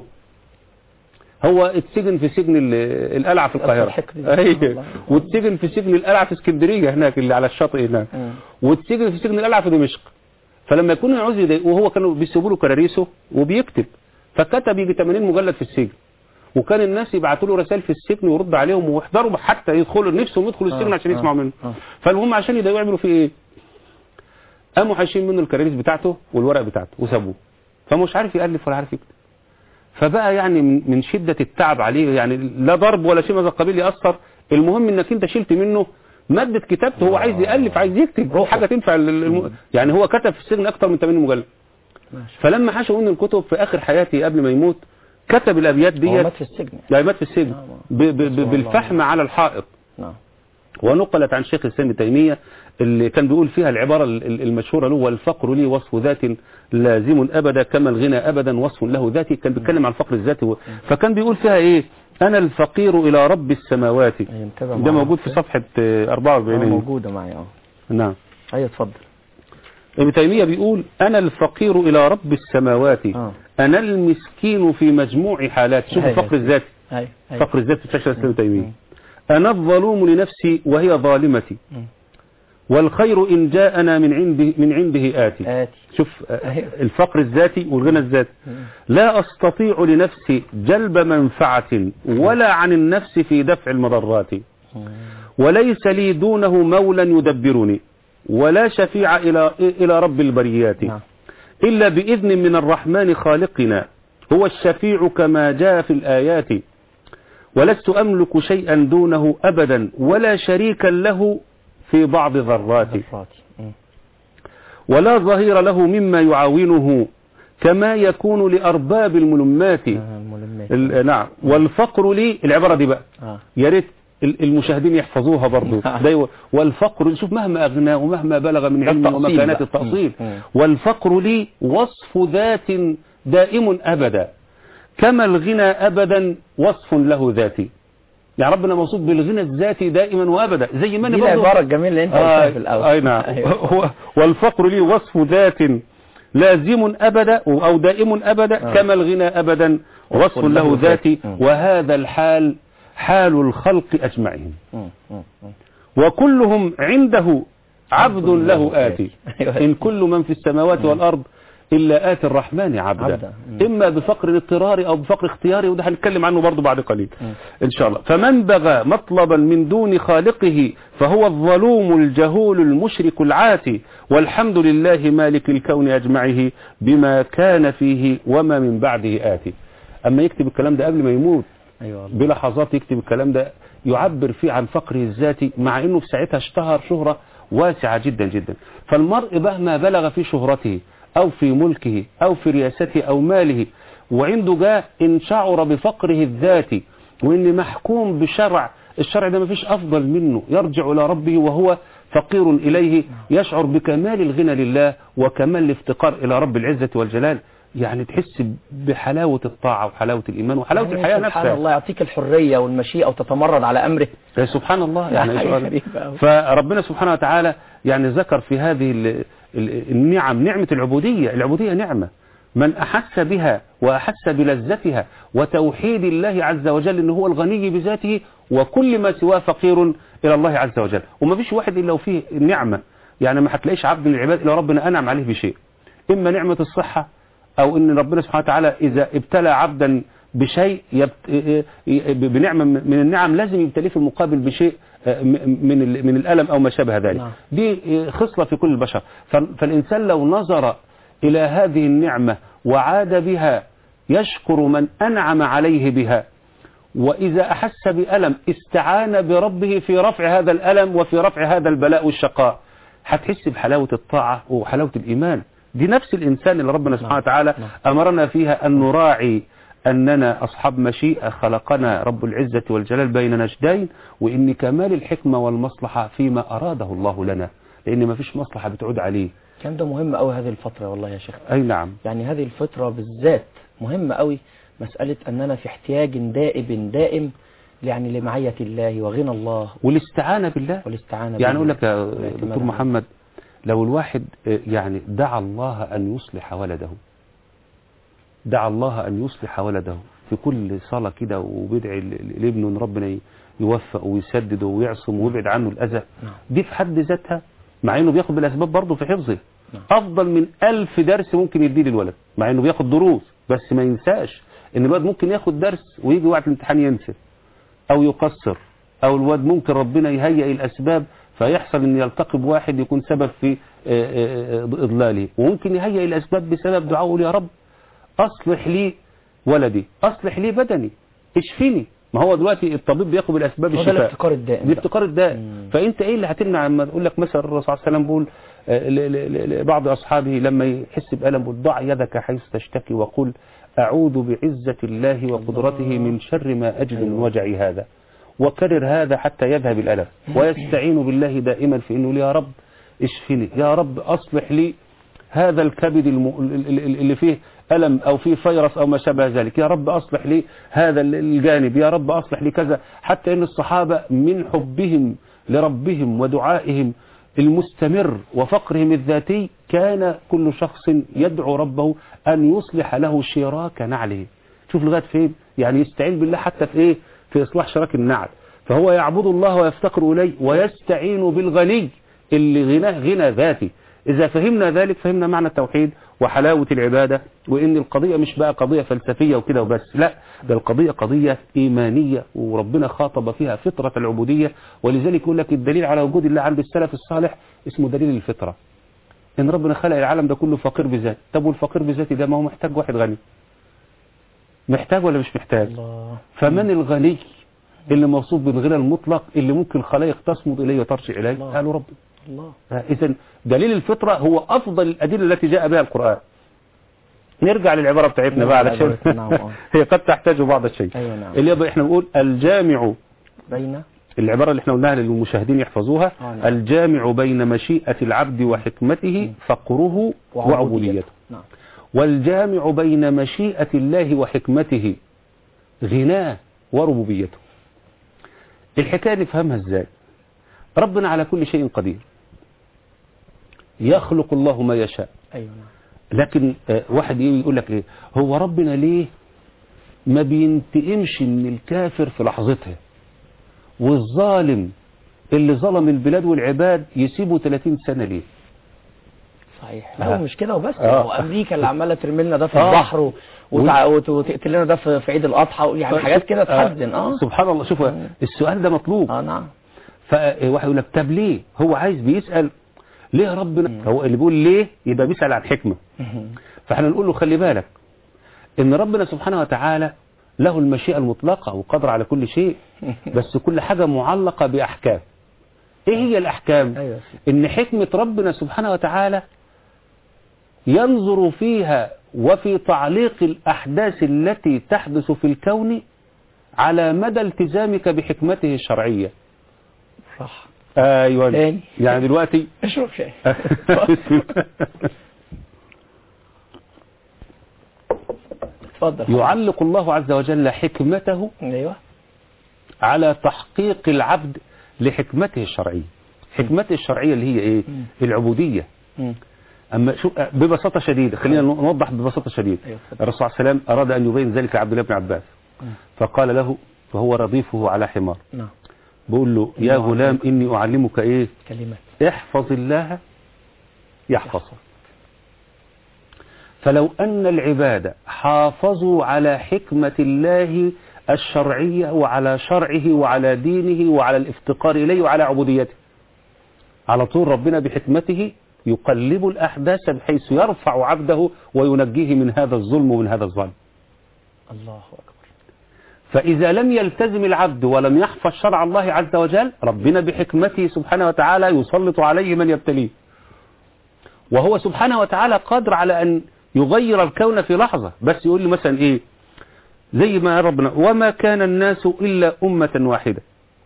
C: هو اتسجن في سجن ال- القلعه في القاهره
B: الحقد دي.
C: ايوه
B: الله.
C: واتسجن في سجن القلعه في اسكندريه هناك اللي على الشاطئ هناك
B: مم.
C: واتسجن في سجن القلعه في دمشق فلما يكونوا يعوزوا يضايقوه وهو كانوا بيسيبوا له كراريسه وبيكتب فكتب يجي 80 مجلد في السجن وكان الناس يبعتوا له رسائل في السجن ويرد عليهم ويحضروا حتى يدخلوا نفسهم يدخلوا السجن
B: آه،
C: عشان
B: آه،
C: يسمعوا منه
B: آه.
C: فالمهم عشان يضايقوه يعملوا فيه ايه قاموا حاشين منه الكراريس بتاعته والورق بتاعته وسابوه فمش عارف يألف ولا عارف يكتب فبقى يعني من من شدة التعب عليه يعني لا ضرب ولا شيء من هذا القبيل يأثر المهم انك انت شلت منه مادة كتابته هو عايز يألف عايز يكتب حاجة تنفع لل- الم... يعني هو كتب في السجن أكتر من 80 مجلد فلما حشوا منه الكتب في آخر حياته قبل ما يموت كتب الأبيات
B: هو
C: ديت
B: مات في السجن
C: يعني مات في السجن ب... ب... ب... بالفحم على الحائط
B: نعم
C: ونقلت عن شيخ الإسلام ابن تيمية اللي كان بيقول فيها العبارة ال- ال- المشهورة له والفقر لي وصف ذات لازم أبدا كما الغنى أبدا وصف له ذاتي كان بيتكلم عن الفقر الذاتي و- فكان بيقول فيها إيه أنا الفقير إلى رب السماوات
B: أيوة، انتبه
C: ده
B: معايا.
C: موجود في صفحة آه،
B: آه،
C: 44
B: موجودة معي اه
C: نعم
B: ايوه اتفضل
C: ابن تيمية بيقول أنا الفقير إلى رب السماوات
B: آه.
C: أنا المسكين في مجموع حالات شوف
B: أيوة.
C: الفقر الذاتي
B: ايوه ايوه
C: فقر الذات في شيخ الإسلام ابن تيمية أنا الظلوم لنفسي وهي ظالمتي
B: مم.
C: والخير إن جاءنا من عنده من عنده آتي
B: آتي
C: شوف آه،
B: أيوة.
C: الفقر الذاتي والغنى الذاتي لا أستطيع لنفسي جلب منفعة ولا عن النفس في دفع المضرات وليس لي دونه مولا يدبرني ولا شفيع إلى إلى رب البريات
B: نعم
C: إلا بإذن من الرحمن خالقنا هو الشفيع كما جاء في الآيات ولست أملك شيئا دونه أبدا ولا شريكا له في بعض ذرات
B: ضفراتي مم.
C: ولا ظهير له مما يعاونه كما يكون لأرباب الملمات
B: آه، الملمات
C: ال- نعم والفقر لي العبارة دي بقى
B: اه
C: يا ريت ال- المشاهدين يحفظوها برضو
B: نعم.
C: ده يو- والفقر شوف مهما أغنى ومهما بلغ من
B: ده
C: علم
B: التأصيل
C: ومكانات
B: بقى.
C: التأصيل
B: مم. مم.
C: والفقر لي وصف ذات دائم أبدا كما الغنى أبدا وصف له ذاتي يا ربنا موصوف بالغنى الذاتي دائما وأبدا زي ما أنا
B: دي
C: برضو-
B: العبارة الجميلة اللي انت قلتها في الاول
C: أي نعم
B: أيوة.
C: هو- والفقر لي وصف ذات لازم أبدا أو دائم أبدا
B: آه.
C: كما الغنى أبدا وصف له ذاتي
B: مم.
C: وهذا الحال حال الخلق أجمعين
B: مم. مم. مم.
C: وكلهم عنده عبد له آتي
B: أيوة.
C: إن كل من في السماوات والأرض إلا آتي الرحمن عبدا
B: عبدا. مم.
C: إما بفقر اضطراري أو بفقر اختياري وده هنتكلم عنه برضو بعد قليل
B: مم.
C: إن شاء الله فمن بغى مطلبا من دون خالقه فهو الظلوم الجهول المشرك العاتي والحمد لله مالك الكون أجمعه بما كان فيه وما من بعده آتي أما يكتب الكلام ده قبل ما يموت
B: ايوه والله.
C: بلحظات يكتب الكلام ده يعبر فيه عن فقره الذاتي مع انه في ساعتها اشتهر شهرة واسعة جدا جدا فالمرء مهما بلغ في شهرته او في ملكه او في رياسته او ماله وعنده جاه ان شعر بفقره الذاتي وان محكوم بشرع الشرع ده ما فيش أفضل منه يرجع إلى ربه وهو فقير إليه يشعر بكمال الغنى لله وكمال الافتقار إلى رب العزة والجلال يعني تحس بحلاوة الطاعة وحلاوة الإيمان وحلاوة
B: يعني
C: الحياة
B: سبحان
C: نفسها
B: الله يعطيك الحرية والمشيئة وتتمرد على أمره
C: يا سبحان الله يعني
B: حاجة
C: سؤال.
B: غريبة أوي.
C: فربنا سبحانه وتعالى يعني ذكر في هذه ال- ال- النعم نعمة العبودية العبودية نعمة من أحس بها وأحس بلذتها وتوحيد الله عز وجل أنه هو الغني بذاته وكل ما سواه فقير إلى الله عز وجل وما فيش واحد إلا وفيه نعمة يعني ما هتلاقيش عبد من العباد إلا ربنا أنعم عليه بشيء إما نعمة الصحة أو إن ربنا سبحانه وتعالى إذا ابتلى عبدا بشيء يبت... بنعمة من النعم لازم يبتليه في المقابل بشيء من ال- من الألم أو ما شابه ذلك
B: نعم.
C: دي خصلة في كل البشر ف- فالإنسان لو نظر إلى هذه النعمة وعاد بها يشكر من أنعم عليه بها وإذا أحس بألم استعان بربه في رفع هذا الألم وفي رفع هذا البلاء والشقاء هتحس بحلاوة الطاعة وحلاوة الإيمان دي نفس الإنسان اللي ربنا سبحانه وتعالى أمرنا فيها أن نراعي أننا أصحاب مشيئة خلقنا رب العزة والجلال بين نجدين وإن كمال الحكمة والمصلحة فيما أراده الله لنا لأن ما فيش مصلحة بتعود عليه
B: كان ده مهم قوي هذه الفترة والله يا شيخ
C: أي نعم
B: يعني هذه الفترة بالذات مهمة قوي مسألة أننا في احتياج دائب دائم يعني لمعية الله وغنى الله
C: والاستعانة بالله
B: والاستعانة
C: يعني
B: بالله.
C: أقول لك يا
B: والاعتماد
C: دكتور
B: عليه.
C: محمد لو الواحد آه، يعني دعا الله أن يصلح ولده دعا الله أن يصلح ولده في كل صلاة كده وبيدعي ل- ل- لابنه أن ربنا ي- يوفق ويسدده ويعصم ويبعد عنه الأذى
B: نعم.
C: دي في حد ذاتها مع أنه بياخد بالأسباب برضه في حفظه
B: نعم.
C: أفضل من ألف درس ممكن يديه للولد مع أنه بياخد دروس بس ما ينساش أن الولد ممكن ياخد درس ويجي وقت الامتحان ينسى أو يقصر أو الواد ممكن ربنا يهيئ الأسباب فيحصل أن يلتقي بواحد يكون سبب في آه، آه، آه، إضلاله وممكن يهيئ الأسباب بسبب دعاءه يقول يا رب أصلح لي ولدي أصلح لي بدني اشفيني ما هو دلوقتي الطبيب بياخد بالأسباب
B: هو ده
C: الشفاء
B: الافتقار الدائم
C: دي
B: بقى.
C: افتقار الدائم
B: مم.
C: فانت ايه اللي هتمنع لما تقول لك مثلا الرسول صلى الله عليه وسلم بيقول آه، ل- ل- ل- لبعض اصحابه لما يحس بالم بيقول ضع يدك حيث تشتكي وقل اعوذ بعزه الله وقدرته من شر ما اجد من وجعي هذا وكرر هذا حتى يذهب الالم ويستعين بالله دائما في انه يقول يا رب اشفني يا رب اصلح لي هذا الكبد الم- ال- ال- اللي فيه ألم أو فيه فيروس أو ما شابه ذلك يا رب أصلح لي هذا ال- الجانب يا رب أصلح لي كذا حتى أن الصحابة من حبهم لربهم ودعائهم المستمر وفقرهم الذاتي كان كل شخص يدعو ربه أن يصلح له شراك نعله شوف لغاية فين يعني يستعين بالله حتى في إيه في إصلاح شراك النعل فهو يعبد الله ويفتقر إليه ويستعين بالغني اللي غناه غنى ذاتي إذا فهمنا ذلك فهمنا معنى التوحيد وحلاوة العبادة وإن القضية مش بقى قضية فلسفية وكده وبس لا ده القضية قضية إيمانية وربنا خاطب فيها فطرة العبودية ولذلك يقول لك الدليل على وجود الله عند السلف الصالح اسمه دليل الفطرة إن ربنا خلق العالم ده كله فقير بذاته طب والفقير بذاته ده ما هو محتاج واحد غني محتاج ولا مش محتاج
B: الله
C: فمن الغني اللي موصوف بالغنى المطلق اللي ممكن الخلائق تصمد إليه وترجع إليه
B: الله.
C: قالوا ربنا
B: الله
C: إذا دليل الفطرة هو أفضل الأدلة التي جاء بها القرآن نرجع للعبارة بتاعتنا
B: نعم،
C: بقى علشان
B: نعم، آه.
C: هي قد تحتاج بعض الشيء
B: أيوة نعم
C: اللي يبقى احنا بنقول الجامع
B: بين
C: العبارة اللي احنا قلناها للمشاهدين يحفظوها
B: آه، نعم.
C: الجامع بين مشيئة العبد وحكمته فقره وعبوديته
B: نعم
C: والجامع بين مشيئة الله وحكمته غناه وربوبيته الحكاية نفهمها ازاي ربنا على كل شيء قدير يخلق الله ما يشاء
B: أيوة نعم
C: لكن آه، واحد يجي يقول لك ايه هو ربنا ليه ما بينتقمش من الكافر في لحظتها والظالم اللي ظلم البلاد والعباد يسيبه 30 سنة ليه
B: صحيح
C: آه.
B: لا مش كده وبس
C: آه.
B: وامريكا اللي عماله ترمي لنا ده في
C: آه.
B: البحر و- وتع- وت- وتقتل لنا ده في في عيد الاضحى يعني حاجات كده تحزن اه
C: سبحان الله شوف السؤال ده مطلوب
B: اه نعم
C: فواحد يقول لك طب ليه هو عايز بيسأل ليه ربنا هو اللي بيقول ليه يبقى بيسأل عن حكمة فاحنا نقول له خلي بالك ان ربنا سبحانه وتعالى له المشيئة المطلقة وقدر على كل شيء بس كل حاجة معلقة بأحكام ايه هي الأحكام
B: ايوه يا سيدي.
C: ان حكمة ربنا سبحانه وتعالى ينظر فيها وفي تعليق الأحداث التي تحدث في الكون على مدى التزامك بحكمته الشرعية
B: صح
C: ايوه
B: تاني.
C: يعني دلوقتي
B: اشرب شاي اتفضل
C: يعلق الله عز وجل حكمته
B: ايوه
C: على تحقيق العبد لحكمته الشرعية حكمته الشرعية اللي هي ايه
B: مم.
C: العبودية
B: مم.
C: أما شو ببساطة شديدة خلينا نوضح ببساطة شديدة
B: أيوة، اتفضل.
C: الرسول صلى الله عليه وسلم أراد أن يبين ذلك لعبد الله بن عباس
B: مم.
C: فقال له فهو رضيفه على حمار
B: نعم
C: بقول له يا
B: الله
C: غلام إني أعلمك إيه
B: كلمات
C: احفظ الله يحفظك فلو أن العباد حافظوا على حكمة الله الشرعية وعلى شرعه وعلى دينه وعلى الافتقار إليه وعلى عبوديته على طول ربنا بحكمته يقلب الأحداث بحيث يرفع عبده وينجيه من هذا الظلم ومن هذا الظلم
B: الله اكبر
C: فإذا لم يلتزم العبد ولم يحفظ شرع الله عز وجل ربنا بحكمته سبحانه وتعالى يسلط عليه من يبتليه وهو سبحانه وتعالى قادر على أن يغير الكون في لحظة بس يقول لي مثلا إيه زي ما ربنا وما كان الناس إلا أمة واحدة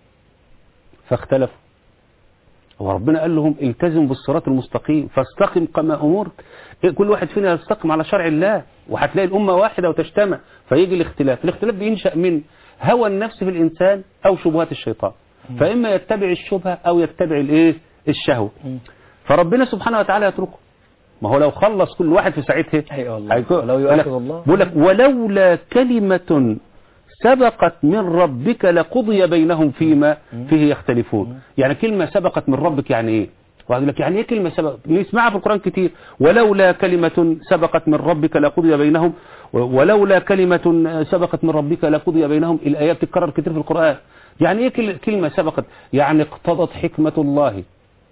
C: فاختلفوا وربنا قال لهم التزموا بالصراط المستقيم فاستقم كما أمرك إيه كل واحد فينا يستقم على شرع الله وهتلاقي الأمة واحدة وتجتمع فيجي الاختلاف الاختلاف بينشأ من هوى النفس في الإنسان أو شبهات الشيطان فإما يتبع الشبهة أو يتبع الإيه الشهوة
B: مم.
C: فربنا سبحانه وتعالى يتركه ما هو لو خلص كل واحد في ساعتها
B: أي والله.
C: هيكون-
B: ولو
C: بيقول لك-
B: يؤاخذ الله.
C: بيقول لك ولولا كلمة سبقت من ربك لقضي بينهم فيما فيه يختلفون يعني كلمة سبقت من ربك يعني ايه وهذا لك يعني ايه كلمة سبقت نسمعها في القرآن كتير ولولا كلمة سبقت من ربك لقضي بينهم و- ولولا كلمة سبقت من ربك لقضي بينهم الآيات تتكرر كتير في القرآن يعني ايه كل- كلمة سبقت يعني اقتضت حكمة الله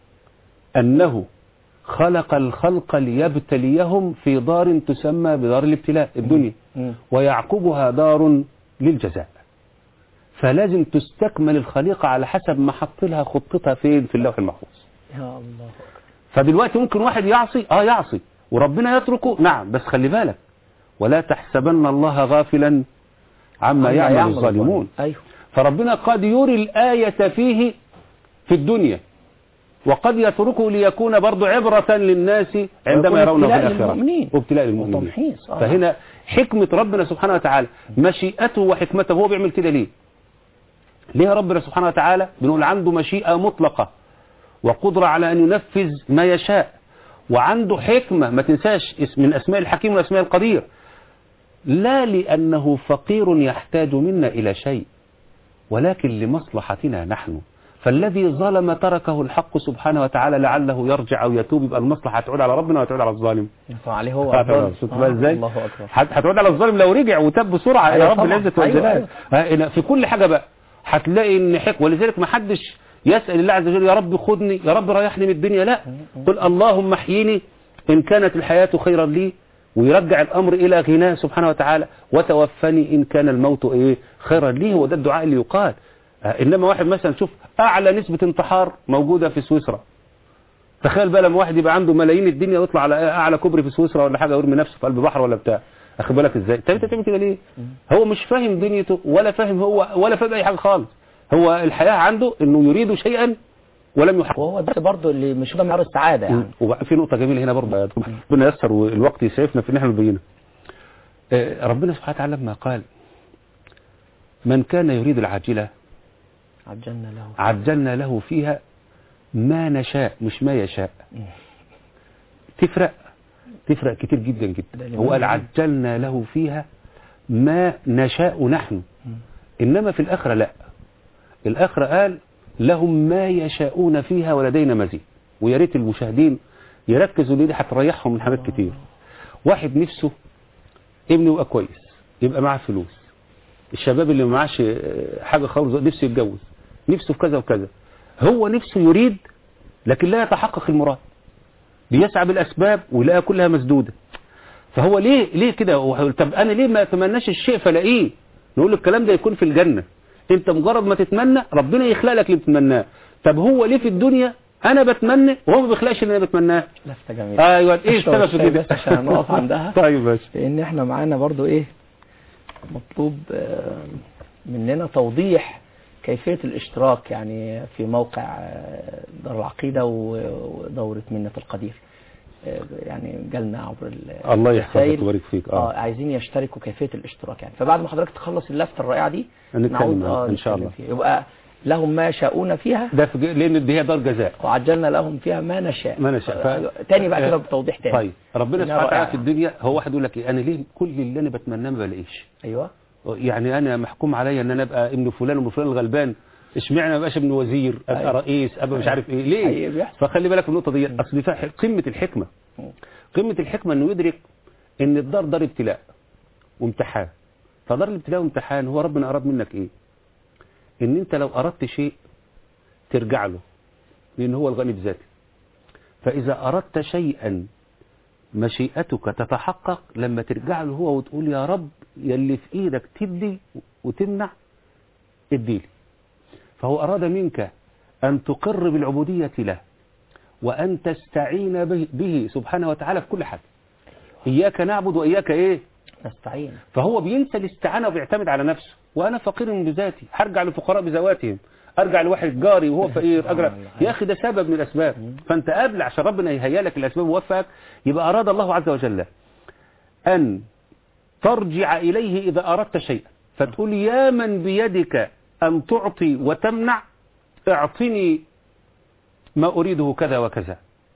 C: أنه خلق الخلق ليبتليهم في دار تسمى بدار الابتلاء الدنيا
B: مم.
C: ويعقبها دار للجزاء فلازم تستكمل الخليقة على حسب ما حط لها خطتها فين في اللوح المحفوظ
B: يا الله أكبر
C: فدلوقتي ممكن واحد يعصي اه يعصي وربنا يتركه نعم بس خلي بالك ولا تحسبن الله غافلا عما يعمل الظالمون
B: أيوه
C: فربنا قد يري الآية فيه في الدنيا وقد يتركه ليكون برضو عبرة للناس عندما
B: ويكون
C: يرونه في
B: ابتلاء
C: الآخرة
B: للمؤمنين.
C: وابتلاء للمؤمنين
B: وتمحيص، آه.
C: فهنا حكمة ربنا سبحانه وتعالى مشيئته وحكمته هو بيعمل كده ليه ليه ربنا سبحانه وتعالى بنقول عنده مشيئة مطلقة وقدرة على أن ينفذ ما يشاء وعنده حكمة ما تنساش اسم من أسماء الحكيم وأسماء القدير لا لأنه فقير يحتاج منا إلى شيء ولكن لمصلحتنا نحن فالذي ظلم تركه الحق سبحانه وتعالى لعله يرجع أو يتوب يبقى المصلحة هتعود على ربنا وتعود على الظالم
B: ينفع عليه هو
C: هتعود
B: أفضل.
C: شفت بقى ازاي
B: الله أكبر
C: هت- هتعود على الظالم لو رجع وتاب بسرعة إلى
B: أيوة
C: رب
B: طبعا.
C: العزة
B: أيوة،
C: والجلال
B: أيوة.
C: ها، إلى- في كل حاجة بقى هتلاقي ان حكم ولذلك ما حدش يسأل الله عز وجل يا رب خدني يا رب ريحني من الدنيا لا قل اللهم احيني إن كانت الحياة خيرا لي ويرجع الأمر إلى غناه سبحانه وتعالى وتوفني إن كان الموت إيه خيرا لي هو ده الدعاء اللي يقال آه، إنما واحد مثلا شوف أعلى نسبة انتحار موجودة في سويسرا تخيل بقى لما واحد يبقى عنده ملايين الدنيا ويطلع على اعلى كوبري في سويسرا ولا حاجه ويرمي نفسه في قلب بحر ولا بتاع اخد بالك ازاي طب انت بتعمل كده ليه هو مش فاهم دنيته ولا فاهم هو ولا فاهم اي حاجه خالص هو الحياه عنده انه يريد شيئا ولم يحقق
B: وهو ده برضه اللي مش ده معيار السعادة يعني
C: وبقى في نقطه جميله هنا برضه ربنا ييسر والوقت يسعفنا في ان احنا نبينها آه، ربنا سبحانه وتعالى لما قال من كان يريد العاجله
B: عجلنا له
C: عجلنا له فيها ما نشاء مش ما يشاء تفرق تفرق كتير جدا
B: ده
C: جدا
B: اللي
C: هو قال
B: مهم.
C: عجلنا له فيها ما نشاء نحن إنما في الآخرة لا الآخرة قال لهم ما يشاءون فيها ولدينا مزيد ويا ريت المشاهدين يركزوا ليه دي هتريحهم من حاجات كتير واحد نفسه ابنه يبقى كويس يبقى معاه فلوس الشباب اللي ما معاش آه، حاجة خالص نفسه يتجوز نفسه في كذا وكذا هو نفسه يريد لكن لا يتحقق المراد بيسعى بالأسباب ويلاقيها كلها مسدودة فهو ليه ليه كده هو- طب أنا ليه ما أتمناش الشيء فلاقيه نقول له الكلام ده يكون في الجنة أنت مجرد ما تتمنى ربنا يخلق لك اللي بتتمناه طب هو ليه في الدنيا أنا بتمنى وهو ما بيخلقش اللي أنا بتمناه
B: لفتة جميلة
C: ايوه ايه
B: أشرب
C: السبب في
B: الشاي
C: كده
B: بس عشان نقف عندها
C: طيب ماشي
B: لان احنا معانا برضو ايه مطلوب آه، مننا توضيح كيفية الاشتراك يعني في موقع آه، دار العقيدة و- ودورة منة القدير آه، يعني جالنا عبر ال-
C: الله يحفظك
B: الرسائل.
C: ويبارك فيك
B: اه
C: اه
B: عايزين يشتركوا كيفية الاشتراك يعني فبعد ما حضرتك تخلص اللفتة الرائعة دي
C: هنتكلم
B: نعود
C: عنها
B: اه
C: إن شاء
B: نتكلم
C: الله.
B: فيها. يبقى لهم ما يشاءون فيها
C: ده في ج- لان دي هي دار جزاء
B: وعجلنا لهم فيها ما نشاء
C: ما نشاء. ف-
B: آه، تاني بقى كده بتوضيح تاني
C: طيب ربنا
B: إنها
C: سبحانه وتعالى
B: رائعة.
C: في الدنيا هو واحد يقول لك ايه انا ليه كل اللي انا بتمناه ما بلاقيش
B: ايوه
C: يعني انا محكوم عليا ان انا ابقى ابن فلان وابن فلان الغلبان اشمعنى ما ابقاش ابن وزير ابقى
B: أيوة.
C: رئيس ابقى مش عارف ايه
B: حقيقي
C: ليه
B: بيحصل.
C: فخلي بالك من النقطه دي اصل دي فيها ح- قمه الحكمه قمه الحكمه انه يدرك ان الدار دار ابتلاء وامتحان فدار الابتلاء وامتحان هو ربنا اراد منك ايه ان انت لو اردت شيء ترجع له لان هو الغني بذاته فاذا اردت شيئا مشيئتك تتحقق لما ترجع له هو وتقول يا رب يلي في ايدك تدي وتمنع اديلي فهو اراد منك ان تقر بالعبودية له وان تستعين به, به سبحانه وتعالى في كل حاجة اياك نعبد واياك ايه
B: نستعين
C: فهو بينسى الاستعانة وبيعتمد على نفسه وانا فقير بذاتي هرجع للفقراء بذواتهم ارجع لواحد جاري وهو فقير ارجع يا اخي ده سبب من الاسباب فانت قبل عشان ربنا يهيئ لك الاسباب ويوفقك يبقى اراد الله عز وجل ان ترجع اليه اذا اردت شيئا فتقول يا من بيدك ان تعطي وتمنع اعطني ما اريده كذا وكذا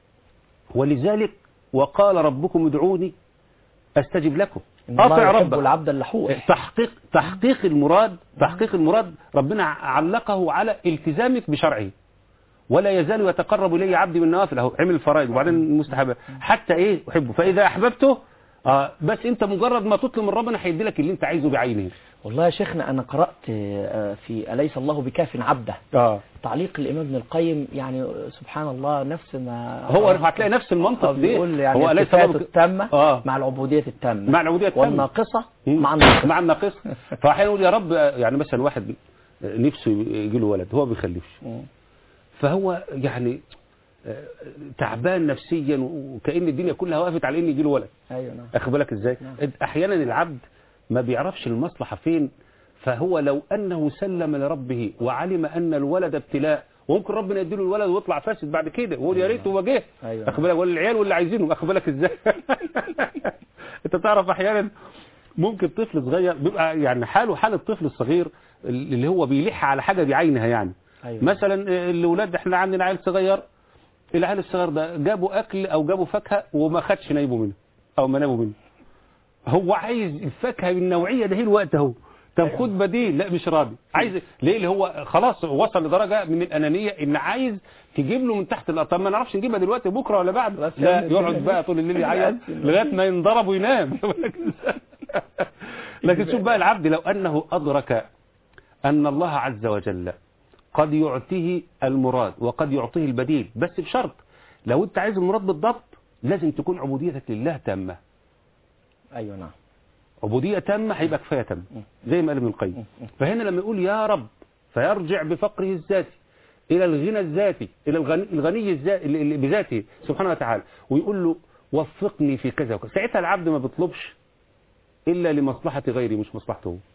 C: ولذلك وقال ربكم ادعوني استجب لكم
B: إن الله
C: اطع
B: يحب
C: ربك
B: العبد اللحوح
C: تحقيق تحقيق المراد تحقيق المراد ربنا علقه على التزامك بشرعه ولا يزال يتقرب الي عبدي بالنوافل اهو عمل الفرائض وبعدين المستحبات حتى ايه احبه فاذا احببته آه بس انت مجرد ما تطلب من ربنا هيدي لك اللي انت عايزه بعينه
B: والله يا شيخنا أنا قرأت آه، في أليس الله بكاف عبده
C: اه
B: تعليق الإمام ابن القيم يعني سبحان الله نفس ما
C: هو هتلاقي نفس المنطق
B: آه،
C: دي
B: بيقول يعني
C: هو ليس
B: الصفات
C: الله بك-
B: التامة
C: آه.
B: مع العبودية التامة
C: مع العبودية التامة.
B: والناقصة
C: مم.
B: مع الناقصة
C: مع الناقص فاحيانا يقول يا رب يعني مثلا واحد نفسه يجي له ولد هو بيخلفش
B: مم.
C: فهو يعني آه، تعبان نفسيا وكأن الدنيا كلها وقفت على ان يجي له ولد
B: أيوة نعم
C: اخد بالك ازاي
B: نعم.
C: احيانا العبد ما بيعرفش المصلحة فين فهو لو انه سلم لربه وعلم ان الولد ابتلاء وممكن ربنا يديله الولد ويطلع فاسد بعد كده ويقول يا ريت هو جه
B: أيوة.
C: اخد بالك ولا العيال واللي عايزينه اخد بالك ازاي انت تعرف احيانا ممكن طفل صغير بيبقى يعني حاله حال الطفل الصغير اللي هو بيلح على حاجه بعينها يعني
B: أيوة.
C: مثلا الاولاد احنا عندنا عيل صغير العيل الصغير ده جابوا اكل او جابوا فاكهه وما خدش نايبه منه او ما نابه منه هو عايز الفاكهه بالنوعيه ده هي الوقت اهو طب خد بديل لا مش راضي عايز ليه اللي هو خلاص وصل لدرجه من الانانيه ان عايز تجيب له من تحت الارض طب ما نعرفش نجيبها دلوقتي بكره ولا بعد
B: بس
C: لا
B: يعني
C: يقعد
B: الدنيا
C: بقى
B: دي-
C: طول الليل يعيط
B: بس-
C: لغايه ما ينضرب وينام لكن شوف بقى العبد لو انه ادرك ان الله عز وجل قد يعطيه المراد وقد يعطيه البديل بس بشرط لو انت عايز المراد بالضبط لازم تكون عبوديتك لله تامه
B: أيوة نعم
C: عبودية تامة هيبقى كفاية تامة زي ما قال ابن القيم فهنا لما يقول يا رب فيرجع بفقره الذاتي إلى الغنى الذاتي إلى الغني, الغني الذاتي اللي- اللي بذاته سبحانه وتعالى ويقول له وفقني في كذا وكذا ساعتها العبد ما بيطلبش إلا لمصلحة غيري مش مصلحته هو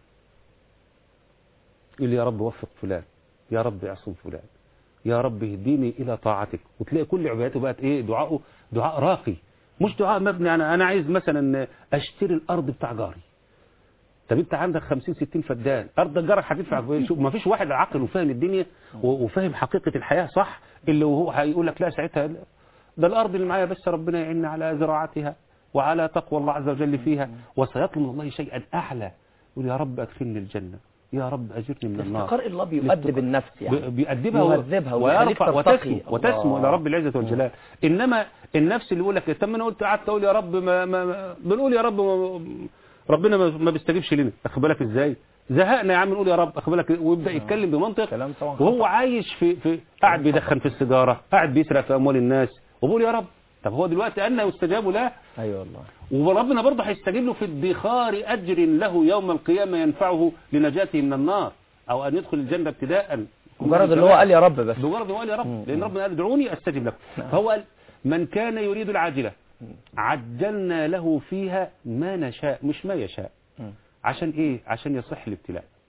C: يقول يا رب وفق فلان يا رب اعصم فلان يا رب اهديني إلى طاعتك وتلاقي كل عبادته بقت إيه دعاءه دعاء راقي مش دعاء مبني أنا أنا عايز مثلا أشتري الأرض بتاع جاري طب انت عندك 50 60 فدان ارض جارك هتدفع فين؟ شوف ما فيش واحد عاقل وفاهم الدنيا و- وفاهم حقيقه الحياه صح اللي هو هيقول لك لا ساعتها لا. ده الارض اللي معايا بس ربنا يعيننا على زراعتها وعلى تقوى الله عز وجل فيها وسيطلب من الله شيئا اعلى يقول يا رب ادخلني الجنه يا رب اجرني من النار
B: استقرار الله بيؤدب النفس يعني
C: بي- بيأدبها و-
B: يهذبها ويخليك
C: ويرفع
B: ترتقي.
C: وتسمو وتسمو
B: الله.
C: الى رب العزه والجلال انما النفس اللي يقول لك طب ما انا قلت قعدت اقول يا رب ما, ما ما- بنقول يا رب ما ربنا ما, ما بيستجيبش لنا اخد بالك ازاي زهقنا يا عم نقول يا رب اخد بالك ويبدا يتكلم بمنطق
B: كلام طبعا
C: وهو عايش في في قاعد بيدخن في السيجاره قاعد بيسرق في اموال الناس وبيقول يا رب طب هو دلوقتي انه يستجاب له
B: أيوة والله
C: وربنا برضه هيستجيب له في ادخار أجر له يوم القيامة ينفعه لنجاته من النار أو أن يدخل الجنة ابتداء
B: مجرد اللي هو قال يا رب بس
C: بمجرد ما قال يا
B: مم.
C: رب لأن ربنا قال ادعوني أستجب لكم
B: نعم.
C: فهو قال من كان يريد العاجلة عجلنا له فيها ما نشاء مش ما يشاء
B: مم.
C: عشان إيه عشان يصح الابتلاء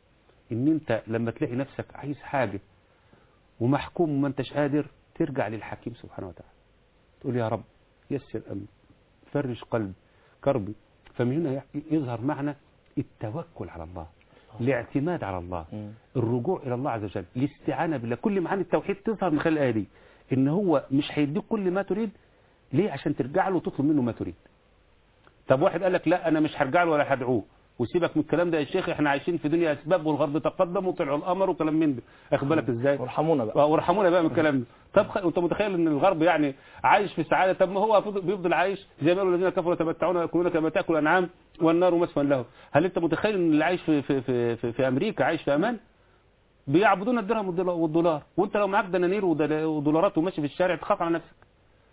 C: ان انت لما تلاقي نفسك عايز حاجة ومحكوم وما انتش قادر ترجع للحكيم سبحانه وتعالى تقول يا رب يسر أمري فرج قلبي كربي فمن هنا يظهر معنى التوكل على الله الاعتماد على الله
B: مم.
C: الرجوع إلى الله عز وجل الاستعانة بالله كل معاني التوحيد تظهر من خلال الآية دي إن هو مش هيديك كل ما تريد ليه عشان ترجع له وتطلب منه ما تريد طب واحد قال لك لا أنا مش هرجع له ولا هدعوه وسيبك من الكلام ده يا شيخ احنا عايشين في دنيا اسباب والغرب تقدم وطلعوا القمر وكلام من ده اخد بالك ازاي
B: وارحمونا بقى
C: آه، وارحمونا بقى من الكلام ده طب خ... انت متخيل ان الغرب يعني عايش في سعاده طب ما هو فضل- بيفضل عايش زي ما قالوا الذين كفروا يتمتعون وياكلون كما تاكل الانعام والنار مسوى له هل انت متخيل ان اللي عايش في في في, في, في امريكا عايش في امان بيعبدون الدرهم والدولا- والدولار وانت لو معاك دنانير ودل- ودولارات وماشي في الشارع تخاف على نفسك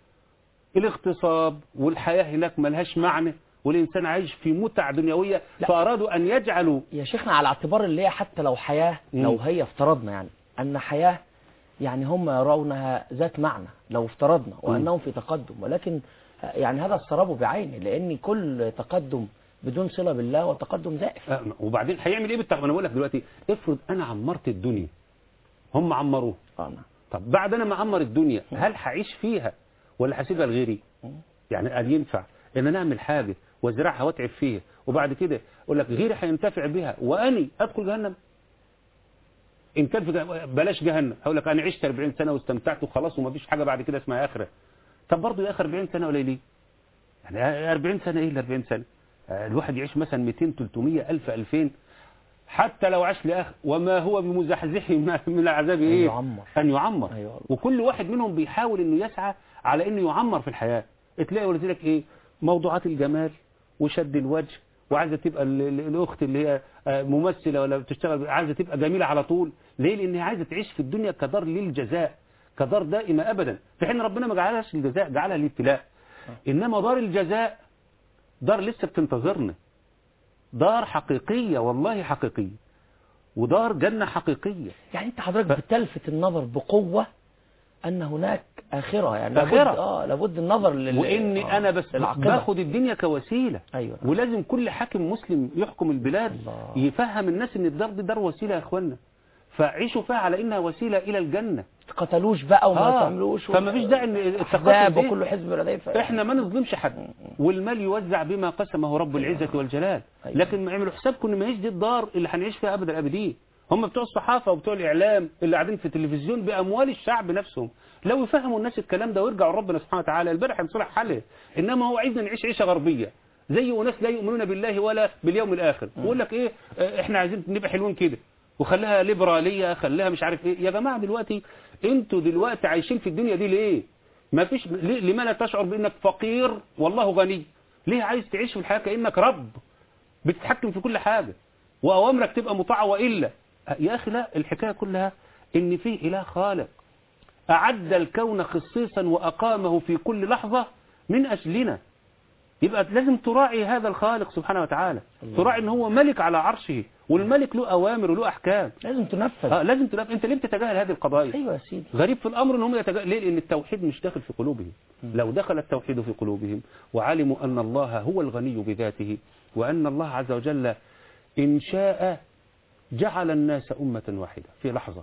C: الاغتصاب والحياه هناك ملهاش معنى والانسان عايش في متع دنيويه
B: لا.
C: فارادوا ان يجعلوا
B: يا شيخنا على اعتبار اللي هي حتى لو حياة
C: مم.
B: لو هي افترضنا يعني أن حياة يعني هم يرونها ذات معنى لو افترضنا وأنهم في تقدم ولكن يعني هذا السراب بعينه لأن كل تقدم بدون صلة بالله وتقدم زائف
C: آه، وبعدين هيعمل ايه بالتقوى انا بقول لك دلوقتي افرض انا عمرت الدنيا هم عمروه
B: آه، نعم.
C: طب بعد انا ما اعمر الدنيا هل هعيش فيها ولا هسيبها لغيري يعني قال ينفع ان انا اعمل حاجه وازرعها واتعب فيها وبعد كده اقول لك غيري هينتفع بها واني ادخل جهنم ان كان في جه- بلاش جهنم هقول لك انا عشت 40 سنه واستمتعت وخلاص وما فيش حاجه بعد كده اسمها اخره طب برضه يا اخي 40 سنه قليلين يعني 40 سنه ايه ال 40 سنه آه، الواحد يعيش مثلا 200 300 1000 2000 حتى لو عاش لاخر وما هو بمزحزحه من من العذاب ايه
B: يعمر.
C: ان يعمر
B: أيوة والله.
C: وكل واحد منهم بيحاول انه يسعى على انه يعمر في الحياه تلاقي ولذلك ايه موضوعات الجمال وشد الوجه وعايزه تبقى ال- ال- الاخت اللي هي آه، ممثله ولا بتشتغل عايزه تبقى جميله على طول ليه لان هي عايزه تعيش في الدنيا كدار للجزاء كدار دائمه ابدا في حين ربنا ما جعلهاش للجزاء جعلها للابتلاء انما دار الجزاء دار لسه بتنتظرنا دار حقيقيه والله حقيقيه ودار جنه حقيقيه
B: يعني أنت حضرتك بتلفت النظر بقوة أن هناك آخرة يعني
C: آخرة.
B: لابد, آه لابد النظر لل...
C: واني
B: آه،
C: انا بس
B: للعاقبة.
C: باخد الدنيا كوسيله
B: أيوة.
C: ولازم كل حاكم مسلم يحكم البلاد
B: الله.
C: يفهم الناس ان الدار دي دار وسيله يا اخوانا فعيشوا فيها على انها وسيله الى الجنه
B: تقتلوش بقى وما
C: آه.
B: تعملوش
C: فما فيش داعي ان
B: احزاب
C: التقاتل دي
B: وكل حزب لديه ف-
C: احنا ما نظلمش حد والمال يوزع بما قسمه رب العزه والجلال
B: أيوة.
C: لكن ما اعملوا حسابكم ان ما هيش دي الدار اللي هنعيش فيها ابدا الابدين هم بتوع الصحافه وبتوع الاعلام اللي قاعدين في التلفزيون باموال الشعب نفسهم لو يفهموا الناس الكلام ده ويرجعوا ربنا سبحانه وتعالى البارح هنصلح حاله انما هو عايزنا نعيش عيشه غربيه زي وناس لا يؤمنون بالله ولا باليوم الاخر ويقول لك ايه اه، احنا عايزين نبقى حلوين كده وخليها ليبراليه خليها مش عارف ايه يا جماعه دلوقتي انتوا دلوقتي عايشين في الدنيا دي ليه ما فيش ليه لما لا تشعر بانك فقير والله غني ليه عايز تعيش في الحياه كانك رب بتتحكم في كل حاجه واوامرك تبقى مطاعه والا يا اخي لا الحكايه كلها ان في اله خالق اعد الكون خصيصا واقامه في كل لحظه من اجلنا يبقى لازم تراعي هذا الخالق سبحانه وتعالى تراعي ان هو ملك على عرشه والملك له اوامر وله احكام
B: لازم تنفذ
C: اه لازم تلاقي انت ليه بتتجاهل هذه القضايا
B: ايوه يا سيدي
C: غريب في الأمر أنهم يتجاهل ليه؟ لأن التوحيد مش داخل في قلوبهم لو دخل التوحيد في قلوبهم وعلموا أن الله هو الغني بذاته وأن الله عز وجل إن شاء جعل الناس أمة واحدة في لحظة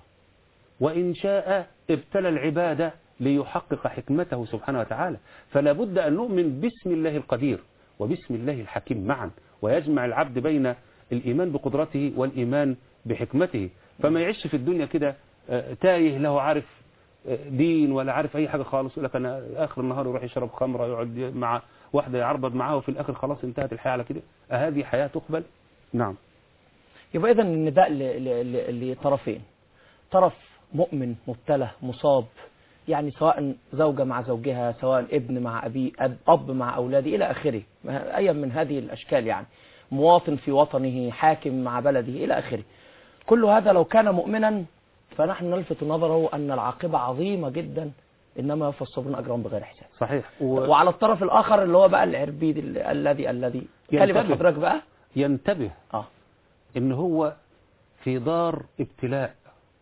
C: وإن شاء ابتلى العبادة ليحقق حكمته سبحانه وتعالى فلا بد أن نؤمن باسم الله القدير وباسم الله الحكيم معا ويجمع العبد بين الإيمان بقدرته والإيمان بحكمته فما يعيش في الدنيا كده آه، تايه له عارف آه، دين ولا عارف أي حاجة خالص يقول لك أنا آخر النهار يروح يشرب خمرة يقعد مع واحدة يعربد معاه وفي الآخر خلاص انتهت الحياة على كده هذه حياة تقبل نعم
B: يبقى اذا النداء ل- ل- ل- لطرفين طرف مؤمن مبتلى مصاب يعني سواء زوجة مع زوجها سواء ابن مع أبي أب, أب مع أولاده إلى آخره أي من هذه الأشكال يعني مواطن في وطنه حاكم مع بلده إلى آخره كل هذا لو كان مؤمنا فنحن نلفت نظره أن العاقبة عظيمة جدا إنما يوفى الصابرون أجرهم بغير حساب
C: صحيح و...
B: وعلى الطرف الآخر اللي هو بقى العربيد ال- الذي الذي كلمة
C: ينتبه.
B: حضرتك بقى
C: ينتبه
B: آه
C: ان هو في دار ابتلاء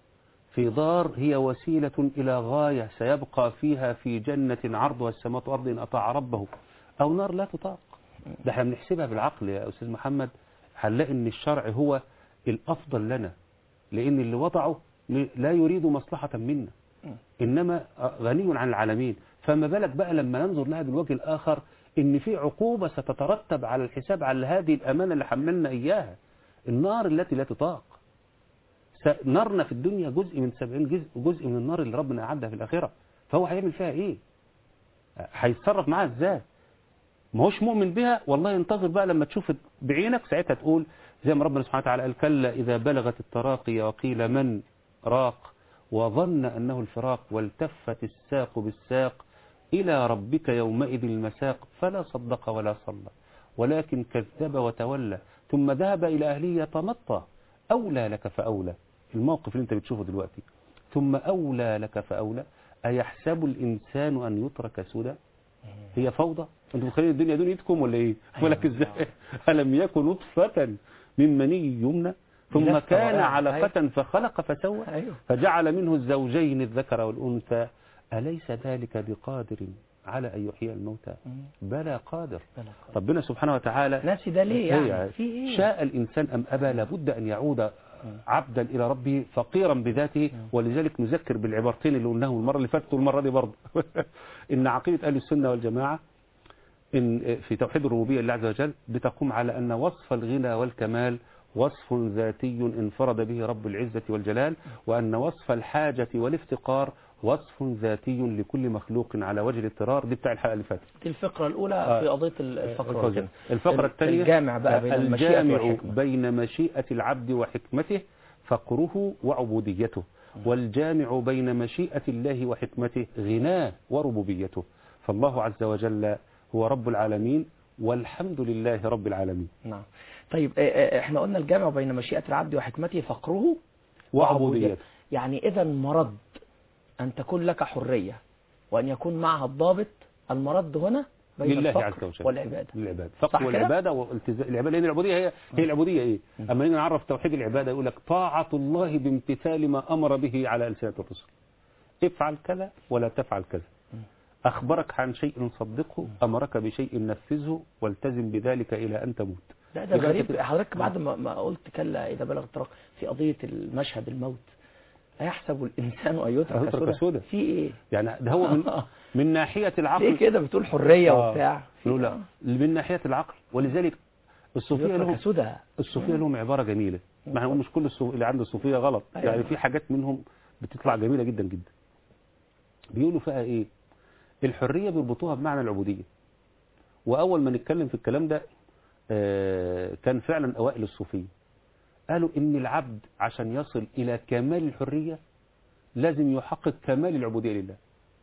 C: في دار هي وسيلة إلى غاية سيبقى فيها في جنة عرضها السماوات والأرض إن أطاع ربه أو نار لا تطاق ده احنا بنحسبها بالعقل يا أستاذ محمد هنلاقي إن الشرع هو الأفضل لنا لأن اللي وضعه م- لا يريد مصلحة منا إنما غني عن العالمين فما بالك بقى لما ننظر لها بالوجه الآخر إن في عقوبة ستترتب على الحساب على هذه الأمانة اللي حملنا إياها النار التي لا تطاق س- نارنا في الدنيا جزء من سبعين جزء جزء من النار اللي ربنا أعدها في الآخرة فهو هيعمل فيها إيه هيتصرف معاها إزاي ما هوش مؤمن بها والله ينتظر بقى لما تشوف بعينك ساعتها تقول زي ما ربنا سبحانه وتعالى قال كلا إذا بلغت التراقي وقيل من راق وظن أنه الفراق والتفت الساق بالساق إلى ربك يومئذ المساق فلا صدق ولا صلى ولكن كذب وتولى ثم ذهب إلى أهله يتمطى أولى لك فأولى الموقف اللي انت بتشوفه دلوقتي ثم أولى لك فأولى أيحسب الإنسان أن يترك سدى هي فوضى انتوا متخيلين الدنيا دنيتكم ولا ايه ولك ازاي الم يكن نطفه من مني يمنى ثم
B: لسه
C: كان
B: رائع.
C: علقة فخلق فسوى
B: أيوه.
C: فجعل منه الزوجين الذكر والأنثى أليس ذلك بقادر على أن يحيي الموتى بلى قادر
B: بلى قادر.
C: ربنا سبحانه وتعالى
B: ناسي ده ليه
C: هي
B: يعني في ايه
C: شاء الإنسان أم أبى لابد أن يعود عبدا إلى ربه فقيرا بذاته ولذلك نذكر بالعبارتين اللي قلناهم المرة اللي فاتت والمرة دي برضه إن عقيدة أهل السنة والجماعة إن في توحيد الربوبية لله عز وجل بتقوم على أن وصف الغنى والكمال وصف ذاتي انفرد به رب العزة والجلال وأن وصف الحاجة والافتقار وصف ذاتي لكل مخلوق على وجه الاضطرار دي بتاع الحلقة اللي فاتت
B: دي الفقرة الأولى
C: آه.
B: في قضية الفقرة
C: الفقرة, الفقرة الثانية
B: الجامع بقى بين المشيئة
C: الجامع
B: والحكمة
C: بين مشيئة العبد وحكمته فقره وعبوديته والجامع بين مشيئة الله وحكمته غناه وربوبيته فالله عز وجل هو رب العالمين والحمد لله رب العالمين
B: نعم طيب آه، آه، احنا قلنا الجامع بين مشيئة العبد وحكمته فقره
C: وعبوديته
B: يعني إذا مرد أن تكون لك حرية وأن يكون معها الضابط المرد هنا بين
C: لله
B: الفقر
C: عز وجل
B: والعبادة
C: للعباد
B: صح
C: فقر
B: كده؟
C: والعبادة والالتزام العبادة لأن العبودية هي هي العبودية إيه أما نيجي نعرف توحيد العبادة يقول لك طاعة الله بامتثال ما أمر به على ألسنة الرسل افعل كذا ولا تفعل كذا أخبرك عن شيء صدقه أمرك بشيء نفذه والتزم بذلك إلى أن تموت
B: لا ده
C: يبقى
B: غريب
C: كده-
B: حضرتك بعد ما, ما قلت كلا إذا بلغ الطرق في قضية المشهد الموت أيحسب الإنسان أن يترك
C: يترك
B: سدى
C: سدى.
B: في إيه
C: يعني ده هو من من ناحية العقل
B: ليه كده بتقول حرية
C: آه.
B: وبتاع في
C: لا لا
B: آه.
C: من ناحية العقل ولذلك الصوفية
B: يترك
C: لهم
B: سدى
C: الصوفية لهم عبارة جميلة ما احنا مش كل الصوف... اللي عنده الصوفية غلط
B: أيوة.
C: يعني في حاجات منهم بتطلع جميلة جدا جدا بيقولوا فيها ايه الحرية بيربطوها بمعنى العبودية وأول ما نتكلم في الكلام ده آه، كان فعلا أوائل الصوفية قالوا إن العبد عشان يصل إلى كمال الحرية لازم يحقق كمال العبودية لله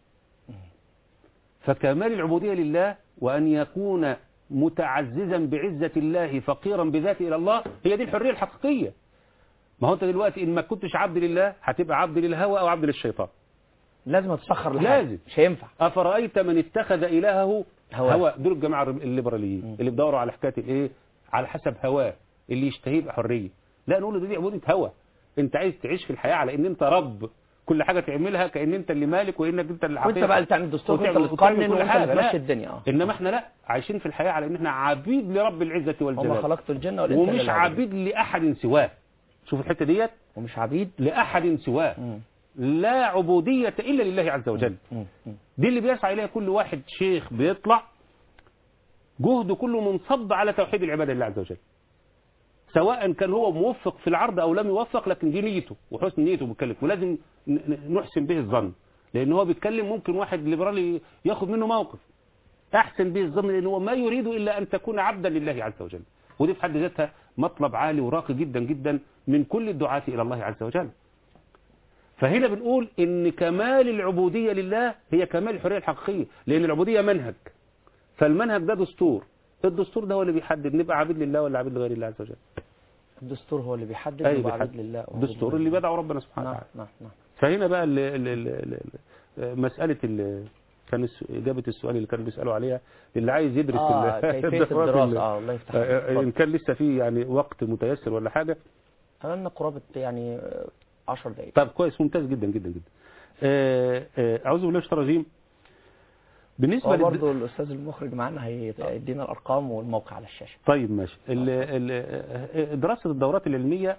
C: فكمال العبودية لله وأن يكون متعززا بعزة الله فقيرا بذاته إلى الله هي دي الحرية الحقيقية ما هو أنت دلوقتي إن ما كنتش عبد لله هتبقى عبد للهوى أو عبد للشيطان
B: لازم تسخر لحاجة
C: لازم.
B: مش هينفع
C: أفرأيت من اتخذ إلهه
B: هواه.
C: هوى دول الجماعة الليبراليين اللي بيدوروا على حكاية الإيه على حسب هواه اللي يشتهيه يبقى حرية لا نقول له دي عبودية هوى أنت عايز تعيش في الحياة على إن أنت رب كل حاجة تعملها كأن أنت اللي مالك وإنك أنت اللي
B: وانت
C: حقيقة.
B: بقى اللي تعمل دستور وانت
C: وتعمل-
B: اللي
C: وتعمل
B: تقنن
C: كل
B: وانت
C: حاجة.
B: اللي
C: لا.
B: تمشي الدنيا اه
C: إنما إحنا لا عايشين في الحياة على إن إحنا عبيد لرب العزة
B: وما
C: والجلال
B: خلقت الجن والانس
C: ومش
B: إلا ليعبدون.
C: عبيد لأحد سواه شوف الحتة ديت
B: ومش عبيد
C: لأحد سواه
B: مم.
C: لا عبودية إلا لله عز وجل
B: مم. مم.
C: دي اللي بيسعى إليها كل واحد شيخ بيطلع جهده كله منصب على توحيد العبادة لله عز وجل سواء كان هو موفق في العرض أو لم يوفق لكن دي نيته وحسن نيته بيتكلم ولازم ن- ن- نحسن به الظن لأن هو بيتكلم ممكن واحد ليبرالي ياخد منه موقف أحسن به الظن لأن هو ما يريد إلا أن تكون عبدا لله عز وجل ودي في حد ذاتها مطلب عالي وراقي جدا جدا من كل الدعاة إلى الله عز وجل فهنا بنقول ان كمال العبودية لله هي كمال الحرية الحقيقية لان العبودية منهج فالمنهج ده دستور الدستور ده هو اللي بيحدد نبقى عبيد لله ولا عبيد لغير الله عز وجل
B: الدستور هو اللي بيحدد
C: أي
B: يبقى
C: بيحدد.
B: عبيد لله
C: الدستور اللي بدعه ربنا سبحانه
B: نعم
C: وتعالى
B: نعم نعم
C: فهنا بقى ال ال ال ال مسألة ال كان الس- إجابة السؤال اللي كانوا بيسألوا عليها اللي عايز يدرس
B: اه
C: ال-
B: كيفية
C: الدورات ال-
B: الدراسة اه الله يفتح عليك.
C: آه، آه، إن
B: اتفضل.
C: كان لسه في يعني وقت متيسر ولا حاجة
B: عملنا قرابة يعني آه، 10 دقايق
C: طب كويس ممتاز جدا جدا جدا آه، آه، أعوذ بالله من الشيطان الرجيم بالنسبة
B: هو
C: للد-
B: برضه الأستاذ المخرج معانا هيدينا الأرقام والموقع على الشاشة
C: طيب ماشي ال- ال- دراسة الدورات العلمية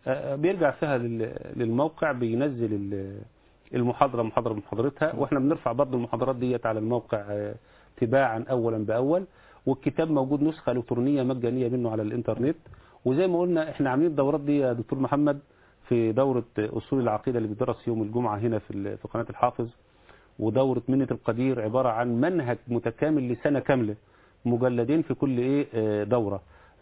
C: آه، بيرجع فيها لل- للموقع بينزل ال- المحاضرة محاضرة بمحاضرتها واحنا بنرفع برضه المحاضرات ديت على الموقع آه، تباعا اولا باول والكتاب موجود نسخة الكترونية مجانية منه على الانترنت وزي ما قلنا احنا عاملين الدورات دي يا دكتور محمد في دورة اصول العقيدة اللي بتدرس يوم الجمعة هنا في ال- في قناة الحافظ ودورة منة القدير عبارة عن منهج متكامل لسنة كاملة مجلدين في كل ايه آه، دورة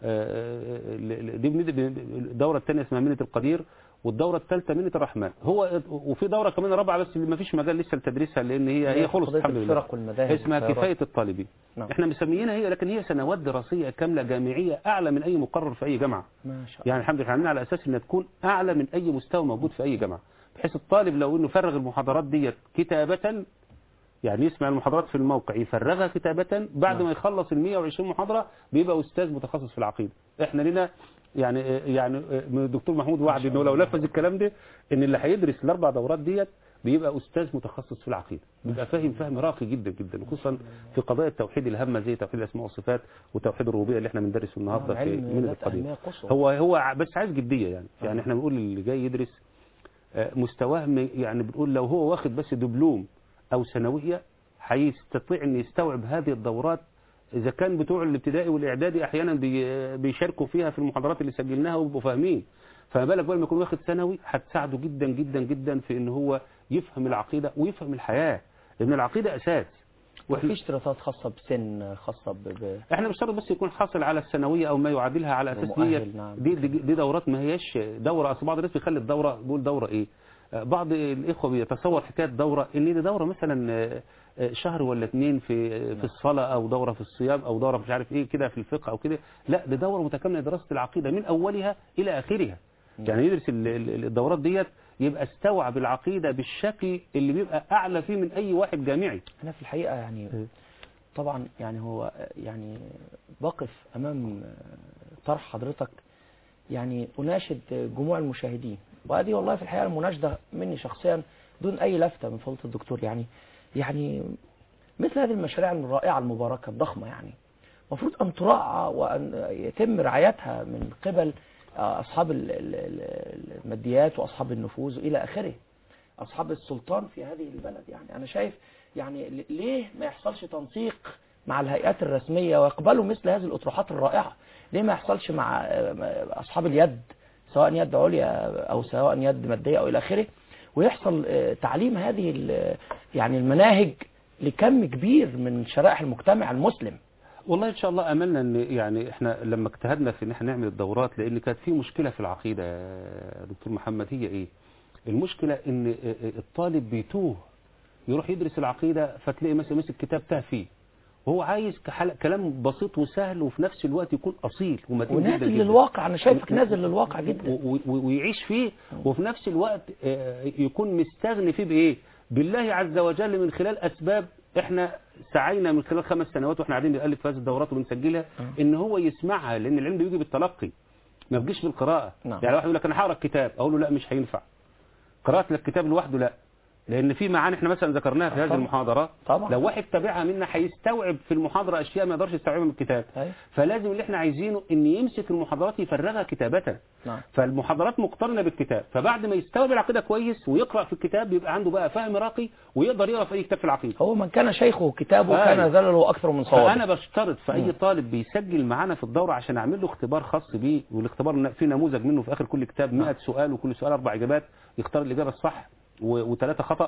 C: آه، ال- ال- دي بند- الدورة الثانية اسمها منة القدير والدورة الثالثة منة الرحمن هو وفي دورة كمان رابعة بس اللي ما فيش مجال لسه لتدريسها لان هي هي خلصت
B: قضية
C: الحمد لله
B: الفرق والمذاهب
C: اسمها
B: والخيارات.
C: كفاية الطالبين
B: نعم.
C: احنا مسميينها هي لكن هي سنوات دراسية كاملة جامعية اعلى من اي مقرر في اي جامعة
B: ما شاء الله
C: يعني الحمد لله عاملين على اساس انها تكون اعلى من اي مستوى موجود في اي جامعه بحيث الطالب لو انه فرغ المحاضرات ديت كتابه يعني يسمع المحاضرات في الموقع يفرغها كتابه بعد ما يخلص ال 120 محاضره بيبقى استاذ متخصص في العقيده احنا لنا يعني يعني من الدكتور محمود وعد انه لو نفذ الكلام ده ان اللي هيدرس الاربع دورات ديت بيبقى استاذ متخصص في العقيده بيبقى فاهم فهم راقي جدا جدا خصوصا في قضايا التوحيد الهامه زي توحيد الاسماء والصفات وتوحيد الربوبيه اللي احنا بندرسه النهارده في
B: علم
C: من
B: ذات
C: القديم
B: أهمية قصوى.
C: هو هو ع- بس عايز جديه يعني يعني احنا بنقول اللي جاي يدرس آه، مستواه م- يعني بنقول لو هو واخد بس دبلوم او ثانويه هيستطيع ان يستوعب هذه الدورات اذا كان بتوع الابتدائي والاعدادي احيانا بي- بيشاركوا فيها في المحاضرات اللي سجلناها وبيبقوا فاهمين فما بالك بقى لما يكون واخد ثانوي هتساعده جدا جدا جدا في ان هو يفهم العقيده ويفهم الحياه لان العقيده اساس
B: وفي اشتراطات خاصة بسن خاصة ب... ب...
C: احنا مش شرط بس يكون حاصل على الثانويه او ما يعادلها على اساس
B: ومؤهل،
C: دي
B: نعم.
C: دي, دي, دي دورات ما هياش دوره اصل بعض الناس بيخلي الدوره بيقول دوره ايه آه، بعض الاخوه بيتصور حكايه دوره ان دي دوره مثلا آه، آه، شهر ولا اتنين في في الصلاه او دوره في الصيام او دوره مش عارف ايه كده في الفقه او كده لا دي دوره متكامله لدراسه العقيده من اولها الى اخرها يعني يدرس ال- ال- الدورات ديت يبقى استوعب العقيده بالشكل اللي بيبقى اعلى فيه من اي واحد جامعي
B: أنا في الحقيقة يعني طبعا يعني هو يعني بقف أمام طرح حضرتك يعني أناشد جموع المشاهدين وهذه والله في الحقيقة المناشدة مني شخصيا دون أي لفتة من فضيلة الدكتور يعني يعني مثل هذه المشاريع الرائعة المباركة الضخمة يعني المفروض أن تراعى وأن يتم رعايتها من قبل أصحاب ال- ال- ال- الماديات وأصحاب النفوذ إلى آخره أصحاب السلطان في هذه البلد يعني أنا شايف يعني ل- ليه ما يحصلش تنسيق مع الهيئات الرسمية ويقبلوا مثل هذه الأطروحات الرائعة ليه ما يحصلش مع آه، أصحاب اليد سواء يد عليا أو سواء يد مادية أو إلى آخره ويحصل آه، تعليم هذه ال- يعني المناهج لكم كبير من شرائح المجتمع المسلم
C: والله ان شاء الله املنا ان يعني احنا لما اجتهدنا في ان احنا نعمل الدورات لان كانت في مشكله في العقيده يا دكتور محمد هي ايه المشكله ان الطالب بيتوه يروح يدرس العقيده فتلاقي مثلا مسك كتاب تاه فيه وهو عايز كحل- كلام بسيط وسهل وفي نفس الوقت يكون اصيل ومتين جدا
B: ونازل
C: جدا.
B: للواقع أنا شايفك نازل للواقع جدا
C: و- و- ويعيش فيه وفي نفس الوقت آه، يكون مستغني فيه بايه بالله عز وجل من خلال اسباب احنا سعينا من خلال خمس سنوات واحنا قاعدين بنالف في هذه الدورات وبنسجلها ان هو يسمعها لان العلم بيجي بالتلقي ما بيجيش بالقراءه
B: نعم.
C: يعني واحد يقول لك انا هقرا الكتاب اقول له لا مش هينفع قراءه الكتاب لوحده لا لان في معاني احنا مثلا ذكرناها في هذه
B: طبعا.
C: المحاضره
B: طبعا.
C: لو واحد تابعها منا هيستوعب في المحاضره اشياء ما يقدرش يستوعبها من الكتاب
B: أيوة.
C: فلازم اللي احنا عايزينه ان يمسك المحاضرات يفرغها كتابه
B: نعم.
C: فالمحاضرات مقترنه بالكتاب فبعد ما يستوعب العقيده كويس ويقرا في الكتاب يبقى عنده بقى فهم راقي ويقدر يقرا في اي كتاب في العقيده
B: هو من كان شيخه كتابه
C: أيوة.
B: كان زلله أكثر من صوابه
C: فانا بشترط في اي طالب بيسجل معانا في الدوره عشان اعمل له اختبار خاص بيه والاختبار في نموذج منه في اخر كل كتاب 100 سؤال وكل سؤال اربع اجابات يختار الاجابه الصح وثلاثه خطا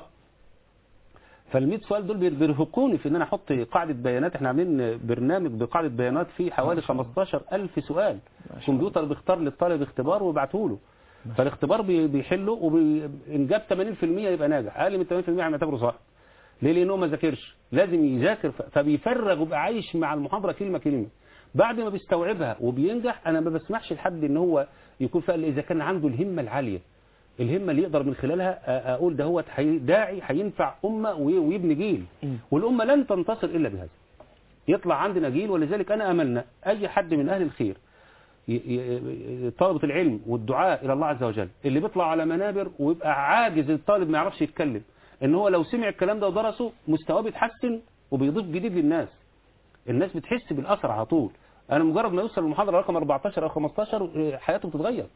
C: فال سؤال دول بير- بيرهقوني في ان انا احط قاعده بيانات احنا عاملين برنامج بقاعده بيانات فيه حوالي 15000 سؤال كمبيوتر بيختار للطالب اختبار ويبعته له فالاختبار بي- بيحله وان جاب 80% يبقى ناجح اقل من 80% هنعتبره صح ليه لانه ما ذاكرش لازم يذاكر ف- فبيفرغ ويبقى عايش مع المحاضره كلمه كلمه بعد ما بيستوعبها وبينجح انا ما بسمحش لحد ان هو يكون فيها إلا اذا كان عنده الهمه العاليه الهمه اللي يقدر من خلالها أ- اقول ده هو داعي هينفع امه وي- ويبني جيل والامه لن تنتصر الا بهذا يطلع عندنا جيل ولذلك انا املنا اي حد من اهل الخير ي- ي- طلبة العلم والدعاء إلى الله عز وجل اللي بيطلع على منابر ويبقى عاجز الطالب ما يعرفش يتكلم إن هو لو سمع الكلام ده ودرسه مستواه بيتحسن وبيضيف جديد للناس الناس بتحس بالأثر على طول أنا مجرد ما يوصل المحاضرة رقم 14 أو 15 حياته بتتغير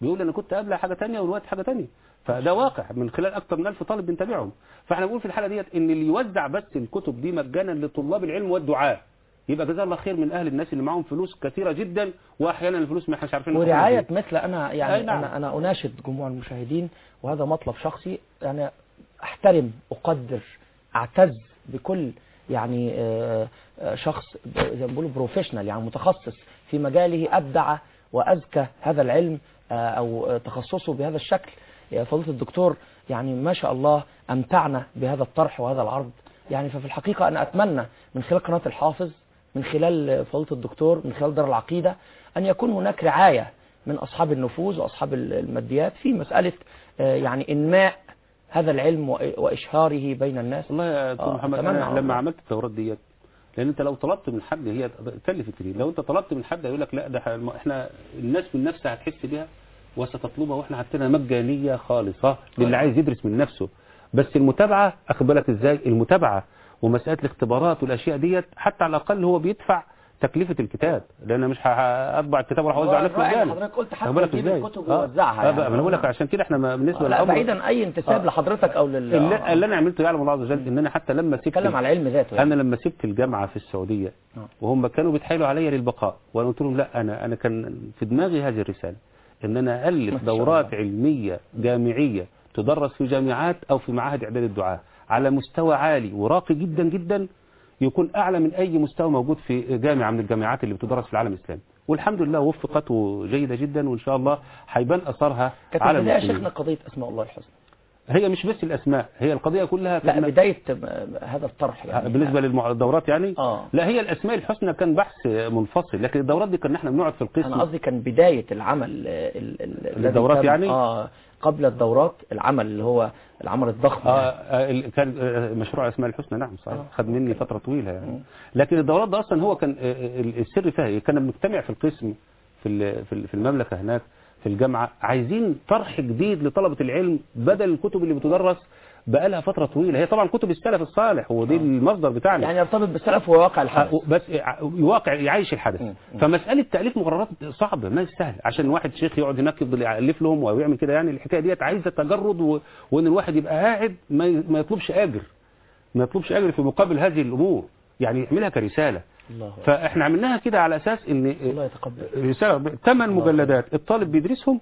C: بيقول انا كنت قبل حاجه تانية والوقت حاجه تانية فده واقع من خلال اكتر من 1000 طالب بنتابعهم فاحنا بنقول في الحاله ديت ان اللي يوزع بس الكتب دي مجانا لطلاب العلم والدعاء يبقى جزاه الله خير من اهل الناس اللي معاهم فلوس كثيره جدا واحيانا الفلوس ما احناش عارفين ناخدها
B: ورعاية
C: فين.
B: مثل أنا يعني
C: أي نعم.
B: أنا أنا أناشد جموع المشاهدين وهذا مطلب شخصي يعني أحترم أقدر أعتز بكل يعني آه، آه، شخص ب- زي ما بيقولوا بروفيشنال يعني متخصص في مجاله أبدع وأزكى هذا العلم آه، أو آه، تخصصه بهذا الشكل يا فضيلة الدكتور يعني ما شاء الله أمتعنا بهذا الطرح وهذا العرض يعني ففي الحقيقة أنا أتمنى من خلال قناة الحافظ من خلال فضيلة الدكتور من خلال دار العقيدة أن يكون هناك رعاية من أصحاب النفوذ وأصحاب الماديات في مسألة آه، يعني إنماء هذا العلم وإ- وإشهاره بين الناس
C: والله يا دكتور
B: آه،
C: محمد
B: أتمنى
C: انا
B: والله.
C: لما عملت الدورات ديت لان انت لو طلبت من حد هي تكلف كتير لو انت طلبت من حد هيقول لك لا ده ح- احنا الناس من نفسها هتحس بيها وستطلبها واحنا حاطينها مجانيه خالصه للي عايز يدرس من نفسه بس المتابعه اخد بالك ازاي المتابعه ومساله الاختبارات والاشياء ديت حتى على الاقل هو بيدفع تكلفه الكتاب لان مش هطبع الكتاب وراح اوزع عليه في
B: الرأي
C: مجانا
B: حضرتك قلت حتى
C: واخد بالك
B: يجيب
C: إزاي؟
B: الكتب
C: آه.
B: ويوزعها
C: آه
B: يعني.
C: بقى، ما انا بقول لك عشان كده احنا ما بالنسبه
B: لا
C: للأمر-
B: بعيدا أي انتساب
C: آه.
B: لحضرتك أو لل
C: اللي,
B: آه.
C: اللي انا عملته يعلم الله عز وجل ان انا حتى لما سبت
B: اتكلم على العلم ذاته يعني.
C: انا لما سبت الجامعه في السعوديه
B: آه.
C: وهم كانوا بيتحايلوا عليا للبقاء وانا قلت لهم لا انا انا كان في دماغي هذه الرساله ان انا
B: ما
C: الف
B: شاء
C: دورات
B: الله.
C: علميه جامعيه تدرس في جامعات او في معاهد اعداد الدعاه على مستوى عالي وراقي جدا جدا يكون اعلى من اي مستوى موجود في جامعه من الجامعات اللي بتدرس في العالم الاسلامي والحمد لله وفقت جيده جدا وان شاء الله هيبان اثرها
B: كانت
C: على
B: البداية يا
C: المسلمين
B: شيخنا قضية أسماء الله الحسنى
C: هي مش بس الاسماء هي القضيه كلها
B: لا
C: كانت-
B: بداية آه، هذا الطرح يعني
C: بالنسبه للدورات يعني
B: آه.
C: لا هي الاسماء الحسنى كان بحث منفصل لكن الدورات دي كنا احنا بنقعد في القسم
B: أنا قصدي كان بداية العمل آه، ال- ال- الذي
C: الدورات
B: تم-
C: يعني؟
B: آه قبل الدورات العمل اللي هو العمل الضخم
C: آه
B: يعني.
C: آه، ال- كان آه، مشروع اسماء الحسنى نعم صحيح
B: آه.
C: خد مني فتره طويله يعني لكن الدورات ده اصلا هو كان آه، آه، السر فيها إيه؟ كنا بنجتمع في القسم في ال- في ال- في المملكه هناك في الجامعه عايزين طرح جديد لطلبه العلم بدل الكتب اللي بتدرس بقالها فتره طويله هي طبعا كتب السلف الصالح هو دي المصدر بتاعنا
B: يعني يرتبط بالسلف وواقع الحدث
C: آه، بس يواقع يعيش الحدث
B: مم. مم.
C: فمسألة تأليف مقررات صعبة ما سهل عشان واحد شيخ يقعد هناك يفضل يألف لهم ويعمل كده يعني الحكاية ديت عايزة تجرد و... وإن الواحد يبقى قاعد ما, ي... ما يطلبش أجر ما يطلبش أجر في مقابل هذه الأمور يعني يعملها كرسالة
B: الله أكبر.
C: فإحنا عملناها كده على أساس إن
B: الله يتقبل
C: رسالة ثمان مجلدات الطالب بيدرسهم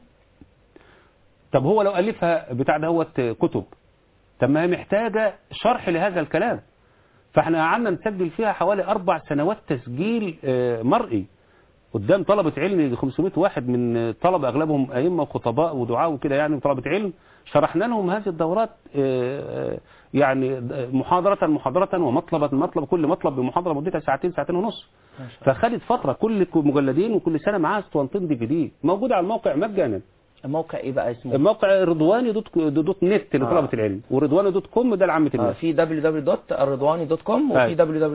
C: طب هو لو ألفها بتاع دهوت كتب طب ما هي محتاجة شرح لهذا الكلام فاحنا قعدنا نسجل فيها حوالي أربع سنوات تسجيل آه، مرئي قدام طلبة علم 500 واحد من طلبة أغلبهم أئمة وخطباء ودعاء وكده يعني وطلبة علم شرحنا لهم هذه الدورات آه، آه، يعني محاضرة محاضرة ومطلبة مطلب كل مطلب بمحاضرة مدتها ساعتين ساعتين ونص
B: ما شاء الله.
C: فخدت فترة كل مجلدين وكل سنة معاها اسطوانتين دي في دي موجودة على الموقع مجانا
B: الموقع ايه بقى اسمه
C: الموقع رضواني دوت, دوت نت لطلبة
B: آه.
C: العلم ورضواني دوت كوم ده لعامة
B: آه
C: الناس
B: في www.الرضواني.com وفي
C: أي.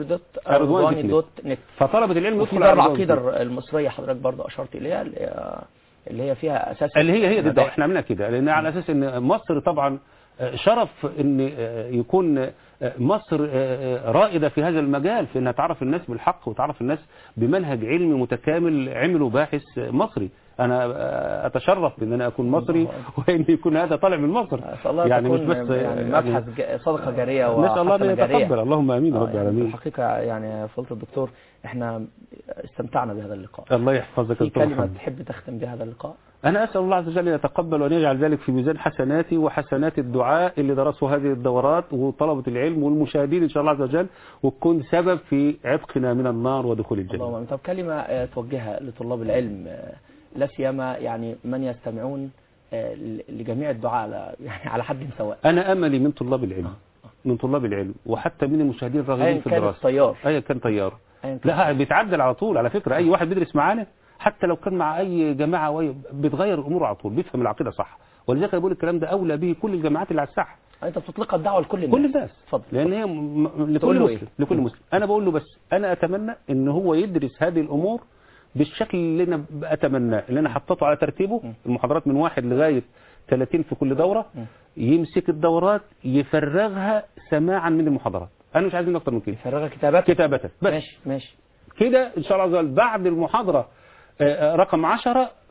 B: www.الرضواني.net
C: فطلبة العلم
B: وفي
C: يدخل
B: دار
C: على الرضواني.
B: العقيدة المصرية حضرتك برضو أشرت إليها اللي هي- اللي هي فيها أساس
C: اللي هي هي دي الدورة.
B: المباحث.
C: احنا عملنا كده لان على اساس ان مصر طبعا آه، شرف ان آه، يكون آه، مصر آه، آه، رائده في هذا المجال في انها تعرف الناس بالحق وتعرف الناس بمنهج علمي متكامل عمله باحث مصري انا آه، اتشرف بان انا اكون مصري وان يكون هذا طالع من مصر
B: أسأل الله
C: يعني مش
B: تكون
C: بس
B: يعني مبحث ج- صدقة جارية
C: نسال الله
B: وحسنة
C: ان
B: جارية
C: يتقبل اللهم امين
B: آه،
C: رب
B: يعني في
C: العالمين
B: الحقيقة يعني يا فضيلة الدكتور احنا استمتعنا بهذا اللقاء
C: الله يحفظك
B: في
C: يا دكتور
B: كلمة
C: محمد.
B: تحب تختم بهذا اللقاء
C: أنا أسأل الله عز وجل أن يتقبل وأن يجعل ذلك في ميزان حسناتي وحسنات الدعاء اللي درسوا هذه الدورات وطلبة العلم والمشاهدين إن شاء الله عز وجل وتكون سبب في عتقنا من النار ودخول
B: اللهم
C: الجنة
B: آمين. طب كلمة آه، توجهها لطلاب العلم آه، لا سيما يعني من يستمعون آه، ل- لجميع الدعاء على يعني على حد سواء
C: أنا أملي من طلاب العلم من طلاب العلم وحتى من المشاهدين الراغبين
B: أيا
C: في
B: كان
C: الدراسة
B: الطيار
C: أيا كان طيار
B: أيا كان
C: لا بيتعدل على طول على فكرة أي واحد بيدرس معانا حتى لو كان مع أي جماعة وي- بتغير الأمور على طول بيفهم العقيدة صح ولذلك أنا بقول الكلام ده أولى به كل الجامعات اللي على الساحة
B: انت بتطلق الدعوه لكل الناس
C: كل الناس
B: اتفضل
C: لان هي م- م-
B: تقول
C: لكل
B: له
C: مسلم
B: إيه؟
C: لكل مسلم انا بقول له بس انا اتمنى ان هو يدرس هذه الامور بالشكل اللي انا اتمناه اللي انا حطيته على ترتيبه المحاضرات من واحد لغايه 30 في كل دوره يمسك الدورات يفرغها سماعا من المحاضرات انا مش عايز منه اكتر من كده
B: فرغ كتابات
C: كتابه بس
B: ماشي ماشي
C: كده ان شاء الله عز وجل بعد المحاضره آه، آه، رقم 10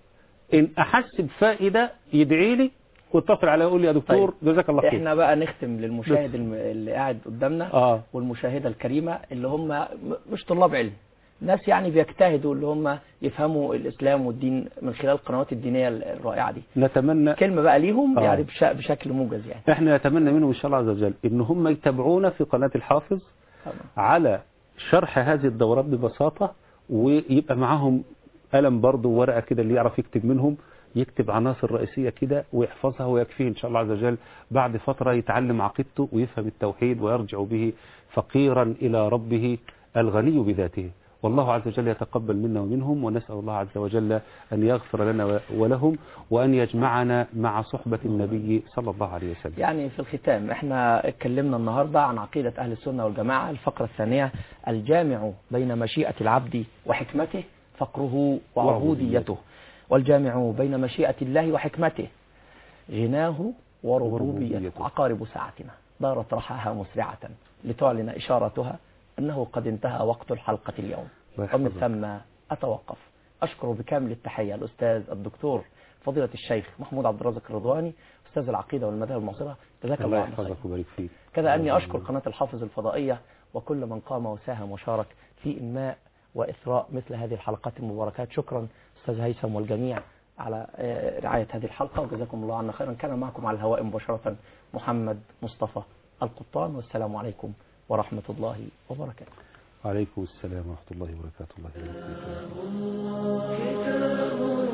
C: ان احس بفائده يدعي لي واتصل عليا يقول لي يا دكتور
B: طيب.
C: جزاك الله خير
B: احنا بقى نختم للمشاهد الم- اللي قاعد قدامنا
C: اه
B: والمشاهده الكريمه اللي هم م- مش طلاب علم ناس يعني بيجتهدوا اللي هم يفهموا الاسلام والدين من خلال القنوات الدينيه الرائعه دي
C: نتمنى
B: كلمه بقى ليهم
C: آه.
B: يعني بش- بشكل موجز يعني
C: احنا نتمنى منهم ان شاء الله عز وجل ان هم يتابعونا في قناه الحافظ
B: طبعا.
C: على شرح هذه الدورات ببساطة ويبقى معاهم قلم برضه وورقة كده اللي يعرف يكتب منهم يكتب عناصر رئيسية كده ويحفظها ويكفيه إن شاء الله عز وجل بعد فترة يتعلم عقيدته ويفهم التوحيد ويرجع به فقيرا إلى ربه الغني بذاته والله عز وجل يتقبل منا ومنهم ونسأل الله عز وجل أن يغفر لنا و- ولهم وأن يجمعنا مع صحبة النبي صلى الله عليه وسلم
B: يعني في الختام احنا اتكلمنا النهارده عن عقيده اهل السنه والجماعه الفقره الثانيه الجامع بين مشيئه العبد وحكمته فقره وعبوديته والجامع بين مشيئه الله وحكمته غناه وربوبيته
C: وربوبيته.
B: عقارب ساعتنا دارت رحاها مسرعه لتعلن اشارتها انه قد انتهى وقت الحلقه اليوم
C: الله
B: ومن
C: يحفظك.
B: ثم اتوقف اشكر بكامل التحيه الاستاذ الدكتور فضيله الشيخ محمود عبد الرازق الرضواني استاذ العقيده والمذاهب المعاصره جزاك الله
C: الله
B: عنا خير
C: يحفظك ويبارك فيك
B: كذا أني أشكر قناة الحافظ الفضائية وكل من قام وساهم وشارك في إنماء وإثراء مثل هذه الحلقات المباركات شكرا أستاذ هيثم والجميع على آه، رعاية هذه الحلقة وجزاكم الله عنا خيرا كان معكم على الهواء مباشرة محمد مصطفى القطان والسلام عليكم ورحمة الله وبركاته
C: وعليكم السلام ورحمة الله وبركاته الله يبارك فيك.